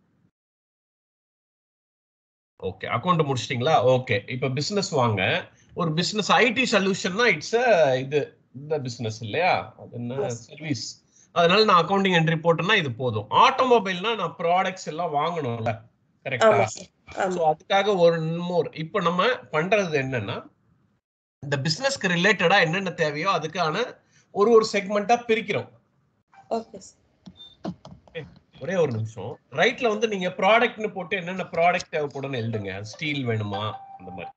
okay account முடிச்சிட்டீங்களா ஓகே இப்போ பிசினஸ் வாங்க ஒரு பிசினஸ் ஐடி சொல்யூஷன்னா இட்ஸ் இது இந்த பிசினஸ் இல்லையா அது என்ன Yes. சர்வீஸ் அதனால நான் அக்கவுண்டிங் என்ட்ரி போட்டேன்னா இது போதும் ஆட்டோமொபைல்னா நான் ப்ராடக்ட்ஸ் எல்லாம் வாங்கணும்ல கரெக்டா ஆமா சார் ஸோ ஆமா அதுக்காக ஒரு மோர் இப்போ நம்ம பண்றது என்னன்னா இந்த பிசினஸ்க்கு ரிலேட்டடா என்னென்ன தேவையோ அதுக்கான ஒரு ஒரு செக்மெண்டா பிரிக்கிறோம் ஓகே சார் ஒரே ஒரு நிமிஷம் ரைட்ல வந்து நீங்க ப்ராடக்ட்னு போட்டு என்னென்ன ப்ராடக்ட் தேவைப்படும்னு எழுதுங்க ஸ்டீல் வேணுமா அந்த மாதிரி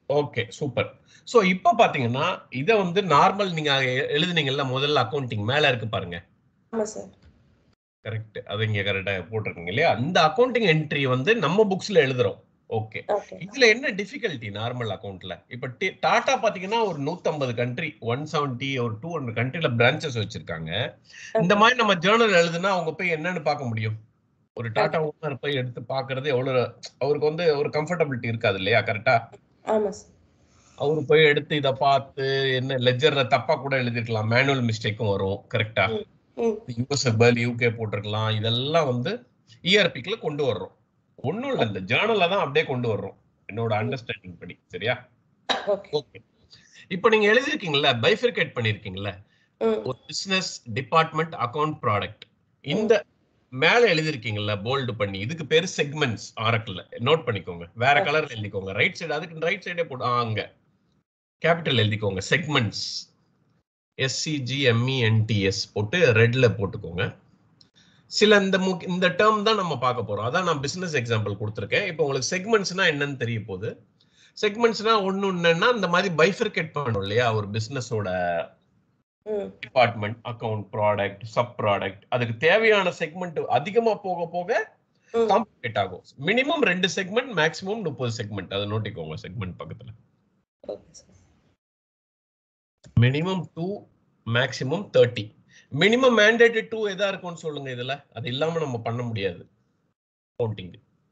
ஓகே சூப்பர் சோ இப்போ பாத்தீங்கன்னா இத வந்து நார்மல் நீங்க எ- எழுதுனீங்கல்ல முதல்ல அக்கவுண்டிங் மேல இருக்கு பாருங்க ஆமா சார் கரெக்ட் அது இங்க கரெக்டா போட்டிருக்கீங்க இல்லையா அந்த அக்கவுண்டிங் என்ட்ரி வந்து நம்ம புக்ஸ்ல எழுதுறோம் ஓகே ஓகே இதுல என்ன டிஃபிகல்ட்டி நார்மல் அக்கவுண்ட்ல இப்ப டி- டாடா பாத்தீங்கன்னா ஒரு 150 கண்ட்ரி ஒன் செவன்டி ஒரு டூ ஹண்ட்ரட் கண்ட்ரில பிரான்ச்சஸ் வச்சிருக்காங்க இந்த மாதிரி நம்ம ஜேர்னல் எழுதுனா அவங்க போய் என்னன்னு பார்க்க முடியும் ஒரு டாடா ஓனர் போய் எடுத்து பாக்குறது எவ்வளவு அவருக்கு வந்து ஒரு கம்ஃபர்டபிலிட்டி இருக்காது இல்லையா கரெக்டா ஆமா சார் அவரு போய் எடுத்து இத பார்த்து என்ன லெஜர்ல தப்பா கூட எழுதிருக்கலாம் மேனுவல் மிஸ்டேக்கும் வரும் கரெக்டா ம் யூஎஸ் பல் யூகே போட்டிருக்கலாம் இதெல்லாம் வந்து இஆர்பிக்குள்ள கொண்டு வர்றோம் ஒண்ணும் இல்ல இந்த ஜேர்னல்ல தான் அப்படியே கொண்டு வர்றோம் என்னோட அண்டர்ஸ்டாண்டிங் படி சரியா ஓகே ஓகே இப்போ நீங்க எழுதிருக்கீங்கல்ல பைஃபிர்கேட் பண்ணிருக்கீங்கல்ல ம் ஒரு பிசினஸ் டிபார்ட்மெண்ட் அக்கவுண்ட் ப்ராடக்ட் இந்த மேல எழுதிருக்கீங்கல்ல போல்டு பண்ணி இதுக்கு பேரு செக்மெண்ட்ஸ் ஆரக்கிள் நோட் பண்ணிக்கோங்க வேற கலர்ல எழுதிக்கோங்க ரைட் சைடு அதுக்கு ரைட் சைடே போட்டு ஆ, அங்க கேபிட்டல் எழுதிக்கோங்க செக்மெண்ட்ஸ் எஸ்சிஜிஎம்இஎன்டிஎஸ் போட்டு ரெட்ல போட்டுக்கோங்க சில இந்த முக் இந்த டேர்ம் தான் நம்ம பார்க்க போறோம் அதான் நான் பிசினஸ் எக்ஸாம்பிள் கொடுத்துருக்கேன் இப்போ உங்களுக்கு செக்மெண்ட்ஸ்னா என்னன்னு தெரிய போகுது செக்மெண்ட்ஸ்னா ஒண்ணு என்னன்னா இந்த மாதிரி பைஃபர்கேட் பண்ணணும் இல்லையா ஒரு பிசினஸோட hmm department account product sub product அதுக்கு தேவையான செக்மெண்ட் அதிகமா போக போக ம் காம்ப்ளிகேட் ஆகும் மினிமம் ரெண்டு செக்மெண்ட் மேக்ஸிமம் முப்பது செக்மெண்ட் அதை நோட்டிக்கோங்க செக்மெண்ட் பக்கத்துல okay sir minimum two maximum thirty minimum mandated two எதா இருக்கும்னு சொல்லுங்க இதுல அது இல்லாம நம்ம பண்ண முடியாது கவுண்டிங்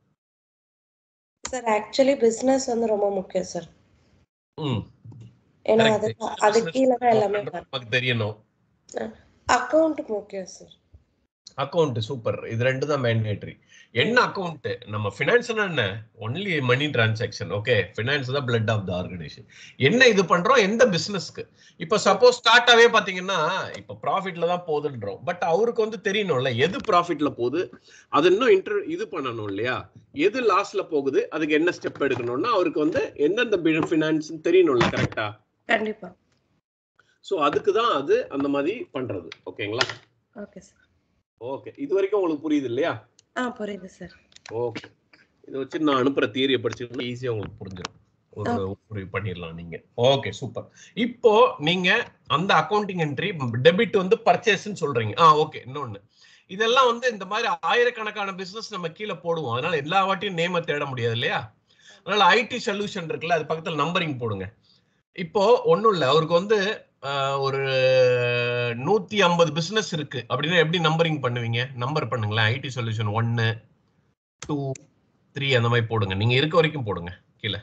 சார் ஆக்சுவலி பிசினஸ் வந்து ரொம்ப முக்கியம் சார் ம் ஏன்னா correct. அது அது கீழே தான் எல்லாமே நமக்கு தெரியணும் அக்கௌண்ட் முக்கியம் சார் அக்கவுண்ட் சூப்பர் இது ரெண்டு தான் மேண்டேட்டரி என்ன அக்கவுண்ட் நம்ம ஃபினான்ஸ்னா என்ன only money transaction okay finance தான் பிளட் ஆஃப் த ஆர்கனைசேஷன் என்ன இது பண்றோம் எந்த பிசினஸ்க்கு இப்போ சப்போஸ் ஸ்டார்ட்டாவே பாத்தீங்கன்னா இப்போ ப்ராஃபிட்ல தான் போகுதுன்றோம் பட் அவருக்கு வந்து தெரியணும்ல எது ப்ராஃபிட்ல போகுது அது இன்னும் இன்டர் இது பண்ணணும் இல்லையா எது லாஸ்ல போகுது அதுக்கு என்ன ஸ்டெப் எடுக்கணும்னா அவருக்கு வந்து எந்தெந்த ஃபினான்ஸ் தெரியணும்ல கரெக்டா கண்டிப்பா ஸோ அதுக்கு தான் அது அந்த மாதிரி பண்றது ஓகேங்களா ஓகே சார் ஓகே இது வரைக்கும் உங்களுக்கு புரியுது இல்லையா ஆ புரியுது சார் ஓகே இதை வச்சு நான் அனுப்புற தியரியை படிச்சுக்கணும் ஈஸியா உங்களுக்கு புரிஞ்சிடும் ஒரு ஒரு பண்ணிடலாம் நீங்க ஓகே சூப்பர் இப்போ நீங்க அந்த அக்கவுண்டிங் என்ட்ரி டெபிட் வந்து பர்ச்சேஸ்ன்னு சொல்றீங்க ஆ ஓகே இன்னொன்னு இதெல்லாம் வந்து இந்த மாதிரி ஆயிரக்கணக்கான பிசினஸ் நம்ம கீழே போடுவோம் அதனால எல்லா வாட்டியும் நேம தேட முடியாது இல்லையா அதனால ஐடி சொல்யூஷன் இருக்குல்ல அது பக்கத்துல நம்பரிங் போடுங்க இப்போ ஒண்ணும் இல்ல அவருக்கு வந்து ஆஹ், ஒரு நூத்தி ஐம்பது பிசினஸ் இருக்கு அப்படின்னா எப்படி நம்பரிங் பண்ணுவீங்க நம்பர் பண்ணுங்களேன் ஐடி சொல்யூஷன் ஒன்னு டூ த்ரீ அந்த மாதிரி போடுங்க நீங்க இருக்க வரைக்கும் போடுங்க கீழே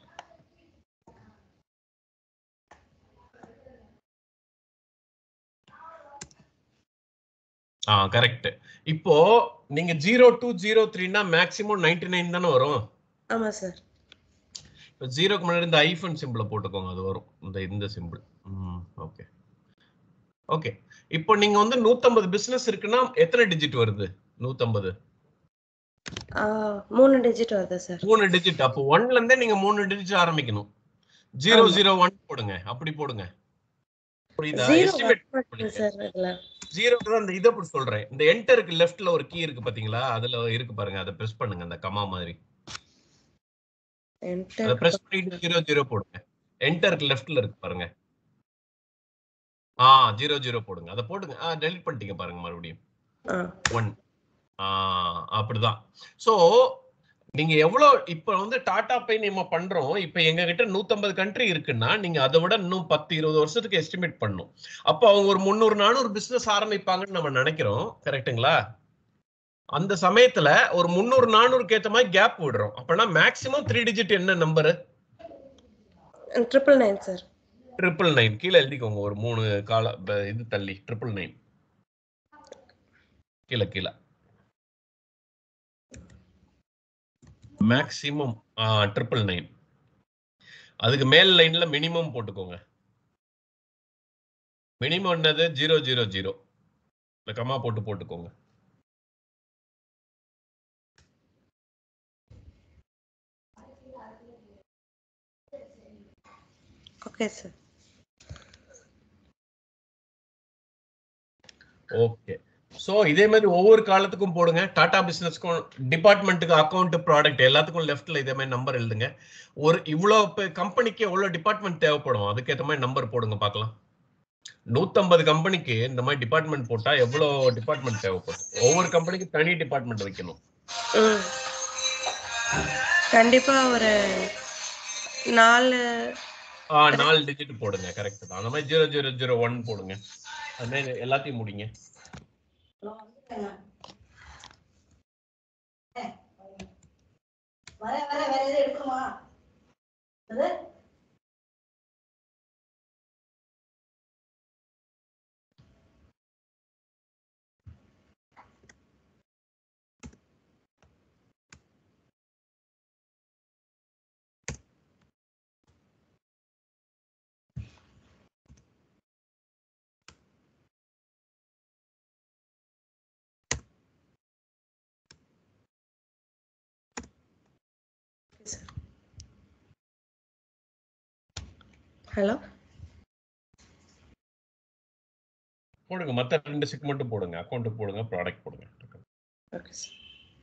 ஆ கரெக்ட் இப்போ நீங்க ஜீரோ டூ ஜீரோ த்ரீனா மேக்ஸிமம் நைன்டி நைன் தானே வரும் ஆமா சார் இப்போ ஜீரோக்கு முன்னாடி இந்த ஐஃபோன் சிம்பிளை போட்டுக்கோங்க அது வரும் இந்த இந்த சிம்பிள் ம் ஓகே ஓகே இப்போ நீங்க வந்து நூத்தம்பது பிசினஸ் இருக்குன்னா எத்தனை டிஜிட் வருது நூத்தம்பது ஆ, மூணு டிஜிட் வருது சார் மூணு டிஜிட் அப்போ ஒன்ல இருந்தே நீங்க மூணு டிஜிட் ஆரம்பிக்கணும் ஜீரோ ஆமா. ஜீரோ ஒன் போடுங்க அப்படி போடுங்க புரியுதா ஜீரோ எஸ்டிமேட் மாட்டேங்குது சார் இதுல ஜீரோ தான் இந்த இதை அப்படி சொல்றேன் இந்த என்டருக்கு லெஃப்ட்ல ஒரு கீ இருக்கு பாத்தீங்களா அதுல இருக்கு பாருங்க அதை பிரஸ் பண்ணுங்க அந்த கமா மாதிரி Enter அதை பிரஸ் பண்ணிட்டு ஜீரோ ஜீரோ போடுங்க என்டருக்கு லெஃப்ட்ல இருக்கு பாருங்க ஆ ஜீரோ ஜீரோ போடுங்க அதை போடுங்க ஆ டெலிட் பண்ணிட்டீங்க பாருங்க மறுபடியும் ஆ, ஒன் அப்படிதான் சோ நீங்க எவ்வளவு இப்ப வந்து டாடா பே நம்ம பண்றோம் இப்ப எங்க கிட்ட 150 கண்ட்ரி இருக்குன்னா நீங்க அதை விட இன்னும் பத்து இருபது வருஷத்துக்கு எஸ்டிமேட் பண்ணும் அப்போ அவங்க ஒரு முந்நூறு நானூறு பிசினஸ் ஆரம்பிப்பாங்கன்னு நம்ம நினைக்கிறோம் கரெக்ட்டுங்களா அந்த சமயத்துல ஒரு முந்நூறு நானூறுக்கு ஏத்த மாதிரி கேப் விடுறோம் அப்பனா மேக்ஸிமம் த்ரீ டிஜிட் என்ன number triple nine sir triple nine கீழே எழுதிக்கோங்க ஒரு மூணு கால ப- இது தள்ளி ட்ரிபிள் நைன் கீழே கீழே மேக்ஸிமம் ட்ரிபிள் நைன் அதுக்கு மேல் லைன்ல மினிமம் போட்டுக்கோங்க மினிமம் என்னது ஜீரோ ஜீரோ ஜீரோ இந்த கமா போட்டு போட்டுக்கோங்க ஓகே சார் ஓகே ஸோ இதே மாதிரி ஒவ்வொரு காலத்துக்கும் போடுங்க டாடா பிசினஸ்க்கும் டிபார்ட்மெண்ட்டுக்கு அக்கௌண்ட் ப்ராடக்ட் எல்லாத்துக்கும் லெஃப்ட்ல இதே மாதிரி நம்பர் எழுதுங்க ஒரு இவ்வளோ கம்பெனிக்கு எவ்வளோ டிபார்ட்மெண்ட் தேவைப்படும் அதுக்கேற்ற மாதிரி நம்பர் போடுங்க பார்க்கலாம் நூத்தம்பது கம்பெனிக்கு இந்த மாதிரி டிபார்ட்மெண்ட் போட்டா எவ்வளோ டிபார்ட்மெண்ட் தேவைப்படும் ஒவ்வொரு கம்பெனிக்கு தனி டிபார்ட்மெண்ட் வைக்கணும் ம் கண்டிப்பா ஒரு நாலு ஆ நாலு டிஜிட் போடுங்க கரெக்ட் தான் அந்த மாதிரி ஜீரோ ஜீரோ ஜீரோ ஒன் போடுங்க அது மாதிரி எல்லாத்தையும் முடிங்க வர வர வேற எதுவும் எடுக்குமா அது ஹலோ போடுங்க மற்ற ரெண்டு செக்மெண்ட்டும் போடுங்க அக்கௌண்ட் போடுங்க ப்ராடக்ட் போடுங்க ஓகே சார்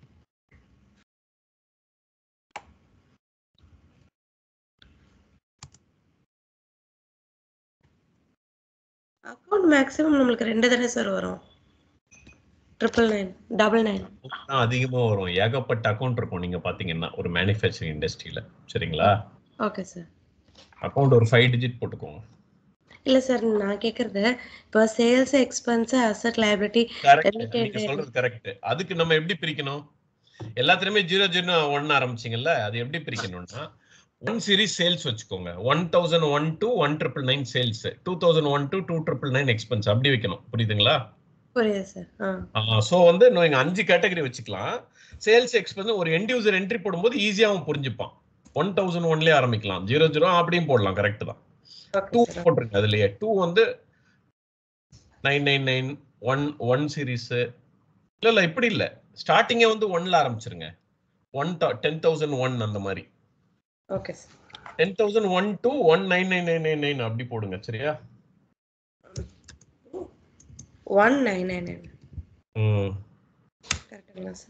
அக்கௌண்ட் மேக்ஸிமம் நம்மளுக்கு ரெண்டு தானே சார் வரும் ட்ரிபிள் நைன் டபுள் நைன் தான் அதிகமா வரும் ஏகப்பட்ட அக்கௌண்ட் இருக்கும் நீங்க பாத்தீங்கன்னா ஒரு மேனுஃபேக்சரிங் இண்டஸ்ட்ரியில சரிங்களா ஓகே சார் அக்கௌண்ட் ஒரு ஃபைவ் டிஜிட் போட்டுக்கோங்க இல்ல சார் நான் கேக்குறது இப்போ sales expense asset liability correct Related நீங்க சொல்றது கரெக்ட் அதுக்கு நம்ம எப்படி பிரிக்கணும் எல்லாத்துலயுமே ஜீரோ ஜீரோ ஒன் ஆரம்பிச்சீங்கல்ல அது எப்படி பிரிக்கணும்னா ஒன் சீரிஸ் சேல்ஸ் வச்சுக்கோங்க one thousand one to one triple nine sales two thousand one to two triple nine expense அப்படி வைக்கணும் புரியுதுங்களா புரியுது சார் ஆ ஸோ வந்து நீங்க அஞ்சு கேட்டகரி வச்சுக்கலாம் சேல்ஸ் எக்ஸ்பென்ஸ் ஒரு எண்ட் யூசர் என்ட்ரி போடும்போது ஈஸியாகவும் புரிஞ்சுப்பான் ஒன் தௌசண்ட் ஒன்லயே ஆரம்பிக்கலாம் ஜீரோ ஜீரோ அப்படியும் போடலாம் கரெக்ட் தான் டூ ஓகே சார் போட்டிருங்க அதுலயே டூ வந்து nine nine nine one one series இல்ல இல்ல இப்படி இல்ல ஸ்டார்டிங்கே வந்து ஒன்ல ஆரம்பிச்சிருங்க ஒன் டென் தௌசண்ட் ஒன் அந்த மாதிரி okay sir ten thousand one to one nine nine nine nine nine அப்படி போடுங்க சரியா ஒன் நைன் நைன் நைன் ம் கரெக்டுங்களா சார்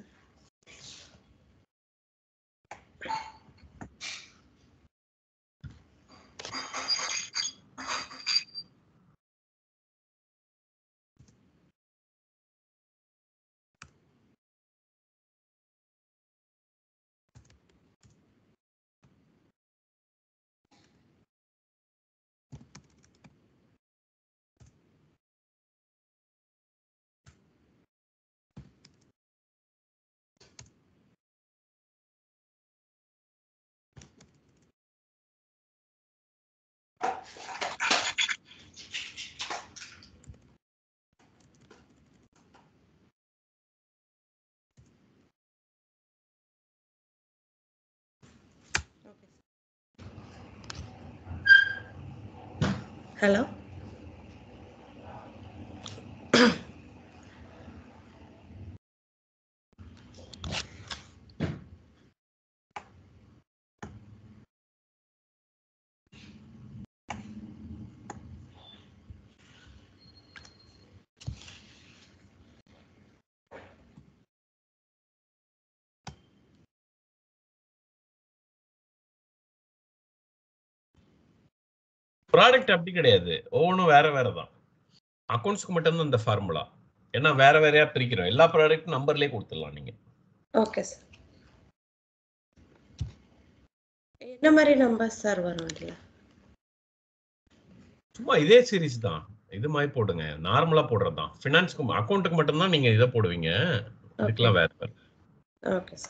ஹலோ ப்ராடக்ட் அப்படி கிடையாது ஒவ்வொன்றும் வேற வேற தான் அக்கௌண்ட்ஸ்க்கு மட்டும்தான் இந்த ஃபார்முலா ஏன்னா வேற வேறையா பிரிக்கிறோம் எல்லா ப்ராடக்ட்டும் நம்பர்லயே கொடுத்துடலாம் நீங்க ஓகே சார் என்ன மாதிரி நம்பர் சார் வரும் இதுல சும்மா இதே சீரிஸ் தான் இது மாதிரி போடுங்க நார்மலா போடுறது தான் ஃபினான்ஸ்க்கு அக்கௌண்ட்டுக்கு மட்டும்தான் நீங்க இதை போடுவீங்க இதுக்கெல்லாம் வேற வேற ஓகே சார்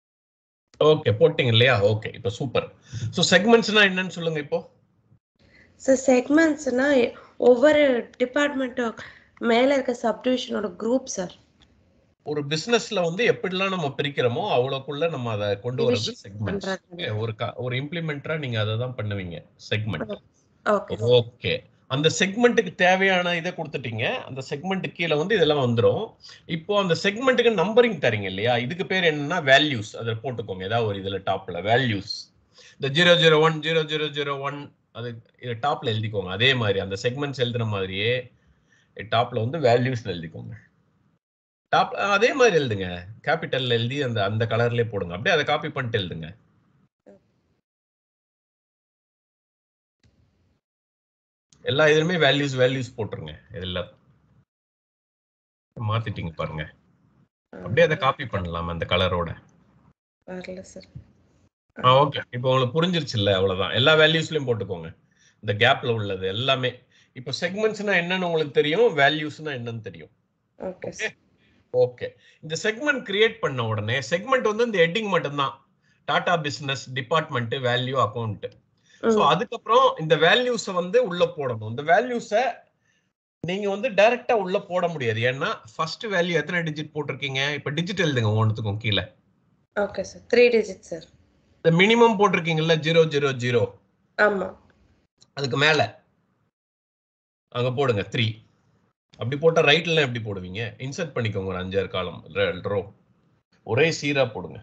ஓகே போட்டீங்க இல்லையா ஓகே இப்போ சூப்பர் ஸோ செக்மெண்ட்ஸ்னா என்னன்னு சொல்லுங்க இப்போ சார் செக்மெண்ட்ஸ்னா ஒவ்வொரு டிபார்ட்மெண்ட்டும் மேல இருக்க சப்டிவிஷனோட குரூப் சார் ஒரு பிசினஸ்ல வந்து எப்படிலாம் நம்ம பிரிக்கிறோமோ அவ்வளவுக்குள்ள நம்ம அதை கொண்டு வரது செக்மெண்ட் பண்றது ஒரு க- ஒரு இம்ப்ளிமெண்டரா நீங்க அதை தான் பண்ணுவீங்க செக்மெண்ட் ஓகே ஓகே அந்த செக்மெண்ட்டுக்கு தேவையான இதை கொடுத்துட்டீங்க அந்த செக்மெண்ட் கீழே வந்து இதெல்லாம் வந்துரும் இப்போ அந்த செக்மெண்ட்டுக்கு நம்பரிங் தரீங்க இல்லையா இதுக்கு பேர் என்னன்னா வேல்யூஸ் அதை போட்டுக்கோங்க ஏதாவது ஒரு இதுல டாப்ல வேல்யூஸ் இந்த zero zero one zero zero zero one அது இது டாப்ல எழுதிக்கோங்க அதே மாதிரி அந்த செக்மெண்ட்ஸ் எழுதுன மாதிரியே டாப்ல வந்து வேல்யூஸ் எழுதிக்கோங்க டாப் அதே மாதிரி எழுதுங்க கேபிட்டல்ல எழுதி அந்த அந்த கலர்லயே போடுங்க அப்படியே அதை காப்பி பண்ணிட்டு எழுதுங்க எல்லா இதுலயுமே வேல்யூஸ் வேல்யூஸ் போட்டுருங்க இதெல்லாம் மாத்திட்டீங்க பாருங்க அப்படியே அதை காப்பி பண்ணலாம் அந்த கலரோட வரல சார் ஆ ஓகே இப்போ உங்களுக்கு புரிஞ்சிருச்சுல்ல அவ்வளவுதான் எல்லா வேல்யூஸ்லயும் போட்டுக்கோங்க இந்த கேப்ல உள்ளது எல்லாமே இப்போ செக்மெண்ட்ஸ்னா என்னன்னு உங்களுக்கு தெரியும் வேல்யூஸ்னா என்னன்னு தெரியும் ஓகே Okay. ஓகே இந்த செக்மெண்ட் கிரியேட் பண்ண உடனே செக்மெண்ட் வந்து இந்த ஹெட்டிங் மட்டும்தான் Tata business department value account so அதுக்கப்புறம் இந்த வேல்யூஸை வந்து உள்ள போடணும் இந்த வேல்யூஸை நீங்க வந்து டைரக்டா உள்ள போட முடியாது ஏன்னா ஃபர்ஸ்ட் வேல்யூ எத்தனை டிஜிட் போட்டிருக்கீங்க இப்போ டிஜிட் எழுதுங்க ஒன்றுத்துக்கும் கீழே okay sir three digit sir இந்த மினிமம் போட்டிருக்கீங்கல்ல ஜீரோ ஜீரோ ஜீரோ ஆமா அதுக்கு மேல அங்க போடுங்க த்ரீ அப்படி போட்டா ரைட்ல எப்படி போடுவீங்க இன்சர்ட் பண்ணிக்கோங்க ஒரு அஞ்சாறு காலம் ரோ ஒரே சீரா போடுங்க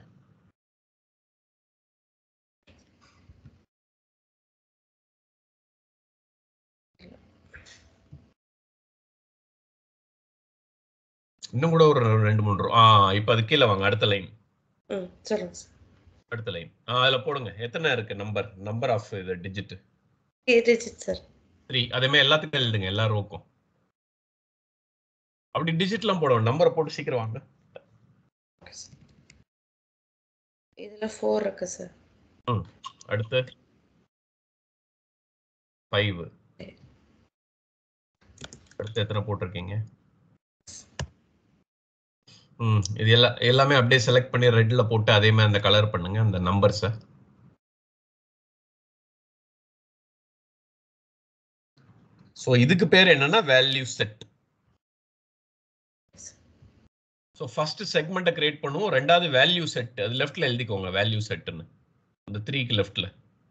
இன்னும் கூட ஒரு ரெண்டு மூணு ரோ ஆ இப்போ அது கீழே வாங்க அடுத்த லைன் ம் சொல்லுங்க சார் அடுத்த லைன் ஆ அதுல போடுங்க எத்தனை இருக்கு நம்பர் நம்பர் ஆஃப் இது digit three digit sir three அதேமாதிரி எல்லாத்துக்கும் எழுதுங்க எல்லா ரோக்கும் அப்படி டிஜிட்லாம் போடுவோம் நம்பரை போட்டு சீக்கிரம் வாங்க ஓகே சார் இதுல ஃபோர் இருக்கு சார் அடுத்து ஃபைவ் அடுத்து எத்தனை போட்டிருக்கீங்க ம் இது எல்லாம் எல்லாமே அப்படியே செலக்ட் பண்ணி ரெட்ல போட்டு அதே மாதிரி அந்த கலர் பண்ணுங்க அந்த நம்பர்ஸை ஸோ இதுக்கு பேர் என்னன்னா வேல்யூ செட் ஸோ ஃபர்ஸ்ட் செக்மெண்ட்டை கிரியேட் பண்ணுவோம் ரெண்டாவது வேல்யூ செட் அது லெஃப்ட்ல எழுதிக்கோங்க வேல்யூ செட்டுன்னு அந்த த்ரீக்கு லெஃப்ட்ல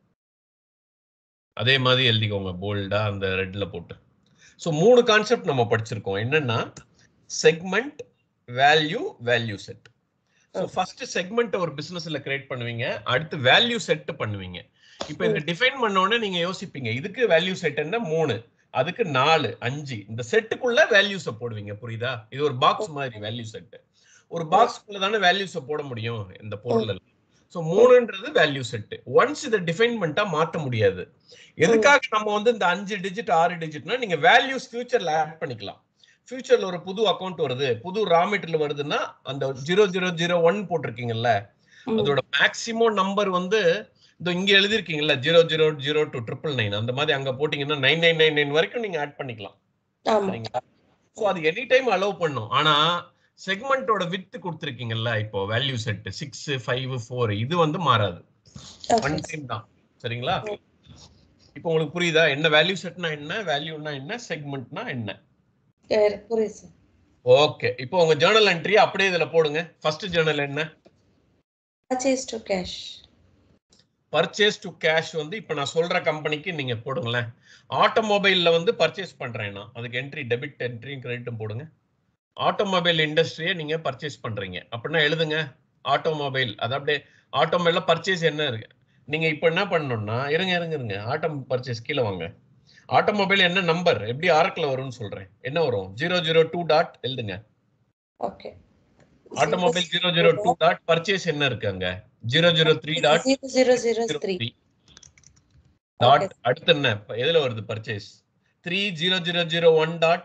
அதே மாதிரி எழுதிக்கோங்க போல்டா அந்த ரெட்ல போட்டு ஸோ மூணு கான்செப்ட் நம்ம படிச்சிருக்கோம் என்னன்னா segment value value set so first segment ஒரு பிசினஸ்ல கிரியேட் பண்ணுவீங்க அடுத்து வேல்யூ செட் பண்ணுவீங்க இப்போ இதை டிஃபைன் பண்ண உடனே நீங்க யோசிப்பீங்க இதுக்கு வேல்யூ செட் என்ன மூணு அதுக்கு நாலு அஞ்சு இந்த செட்டுக்குள்ள வேல்யூஸை போடுவீங்க புரியுதா இது ஒரு பாக்ஸ் மாதிரி வேல்யூ செட் ஒரு பாக்ஸ்க்குள்ள தானே வேல்யூஸை போட முடியும் இந்த பொருள் ஸோ மூணுன்றது வேல்யூ செட் ஒன்ஸ் இதை டிஃபைன் பண்ணிட்டா மாத்த முடியாது எதுக்காக நம்ம வந்து இந்த அஞ்சு டிஜிட் ஆறு டிஜிட்னா நீங்க வேல்யூஸ் ஃபியூச்சர்ல ஆட் பண்ணிக்கலாம் ஃபியூச்சர்ல ஒரு புது அக்கௌண்ட் வருது புது ரா மெட்டீரியல் வருதுன்னா அந்த ஜீரோ ஜீரோ ஜீரோ ஒன் போட்டிருக்கீங்கல்ல ம். அதோட மேக்சிமம் நம்பர் வந்து இந்த இங்க எழுதிருக்கீங்கல்ல zero zero zero to triple nine அந்த மாதிரி அங்க போட்டீங்கன்னா நைன் நைன் நைன் நைன் வரைக்கும் நீங்க ஆட் பண்ணிக்கலாம் ஆமா சரிங்களா ஸோ அது எனி டைம் அலோவ் பண்ணும் ஆனா செக்மெண்டோட வித்து கொடுத்துருக்கீங்கல்ல இப்போ value set six five four இது வந்து மாறாது ஒன் ஓகே டைம் தான் சரிங்களா இப்போ உங்களுக்கு புரியுதா என்ன வேல்யூ செட்னா என்ன வேல்யூனா என்ன செக்மெண்ட்னா என்ன சார் புரியுது சார் ஓகே இப்போ உங்க ஜேர்னல் என்ட்ரி அப்படியே இதுல போடுங்க ஃபர்ஸ்ட் ஜேர்னல் என்ன purchase to cash purchase to cash வந்து இப்போ நான் சொல்ற கம்பெனிக்கு நீங்க போடுங்களேன் ஆட்டோமொபைல்ல வந்து பர்ச்சேஸ் பண்றேன் நான் அதுக்கு என்ட்ரி டெபிட் என்ட்ரியும் கிரெடிட்டும் போடுங்க ஆட்டோமொபைல் இண்டஸ்ட்ரியை நீங்க பர்ச்சேஸ் பண்றீங்க அப்படின்னா எழுதுங்க ஆட்டோமொபைல் அது அப்படியே ஆட்டோமொபைல்ல பர்ச்சேஸ் என்ன இருக்கு நீங்க இப்போ என்ன பண்ணணும்னா இருங்க இருங்க இருங்க ஆட்டோ பர்ச்சேஸ் கீழே வாங்க ஆட்டோமொபைல் என்ன நம்பர் எப்படி ஆர்க்ல வரும்னு சொல்றேன் என்ன வரும் ஜீரோ ஜீரோ டூ டாட் எழுதுங்க okay automobile zero zero two dot purchase என்ன இருக்கு அங்க zero zero three dot zero zero zero three dot அடுத்து என்ன இப்ப எதுல வருது purchase three zero zero zero one dot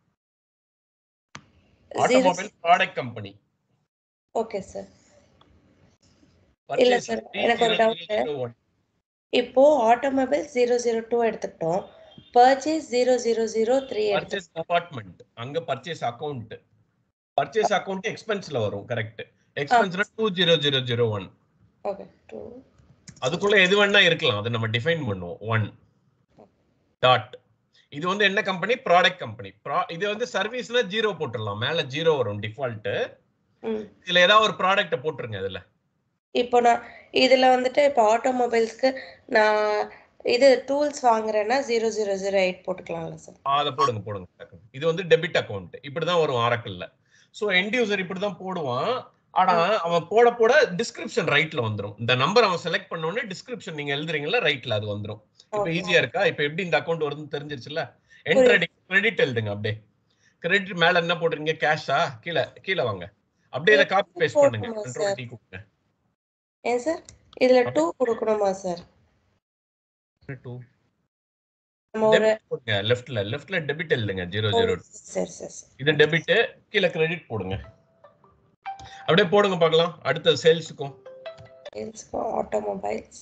automobile product company okay sir இல்ல sir, எனக்கு ஒரு doubt. இப்போ ஆட்டோமொபைல் ஜீரோ ஜீரோ டூ எடுத்துக்கிட்டோம் purchase zero zero zero three purchase department அங்க பர்ச்சேஸ் அக்கவுண்ட் பர்ச்சேஸ் அக்கவுண்ட் எக்ஸ்பென்ஸ்ல வரும் கரெக்ட் எக்ஸ்பென்ஸ்னா two zero zero zero one okay two அதுக்குள்ள எது வேணா இருக்கலாம் அது நம்ம டிஃபைன் பண்ணுவோம் ஒன் டாட் இது வந்து என்ன கம்பெனி ப்ராடக்ட் கம்பெனி இது வந்து சர்வீஸ்னா ஜீரோ போட்டுடலாம் மேல ஜீரோ வரும் டிஃபால்ட் ம் இதுல ஏதாவது ஒரு ப்ராடக்ட்ட போட்டுருங்க இதுல இப்போ நான் இதுல வந்துட்டு இப்போ ஆட்டோமொபைல்ஸ்க்கு நான் இது டூல்ஸ் வாங்குறேன்னா ஜீரோ ஜீரோ ஜீரோ எயிட் போட்டுக்கலாம்ல சார் அதை போடுங்க போடுங்க டக்குனு. இது வந்து டெபிட் அக்கௌண்ட் இப்படிதான் வரும் ஆரக்கிள்ல ஸோ எண்ட் யூசர் இப்படிதான் போடுவான் ஆனா அவன் போட போட டிஸ்கிரிப்ஷன் ரைட்ல வந்துரும் இந்த நம்பர் அவன் செலக்ட் பண்ண உடனே டிஸ்கிரிப்ஷன் நீங்க எழுதுறீங்களா ரைட்ல அது வந்துரும் இப்போ Okay. ஈஸியா இருக்கா இப்போ எப்படி இந்த அக்கௌண்ட் வருதுன்னு தெரிஞ்சிருச்சுல என்ட்ரடி கிரெடிட் எழுதுங்க அப்படியே கிரெடிட் மேல என்ன போடுறீங்க கேஷா கீழே கீழே வாங்க அப்படியே இதை காப்பி பேஸ்ட் பண்ணுங்க போடணுமா கண்ட்ரோல் sir? டீ கொடுங்க ஏன் சார் இதுல டூ கொடுக்கணுமா சார் டூ நம்ம ஒரு போடுங்க லெஃப்ட்ல லெஃப்ட்ல டெபிட் எழுதுங்க ஜீரோ ஜீரோ சரி சரி சரி இது டெபிட் கீழே கிரெடிட் போடுங்க அப்படியே போடுங்க பார்க்கலாம் அடுத்த சேல்ஸுக்கும் சேல்ஸ்க்கு automobiles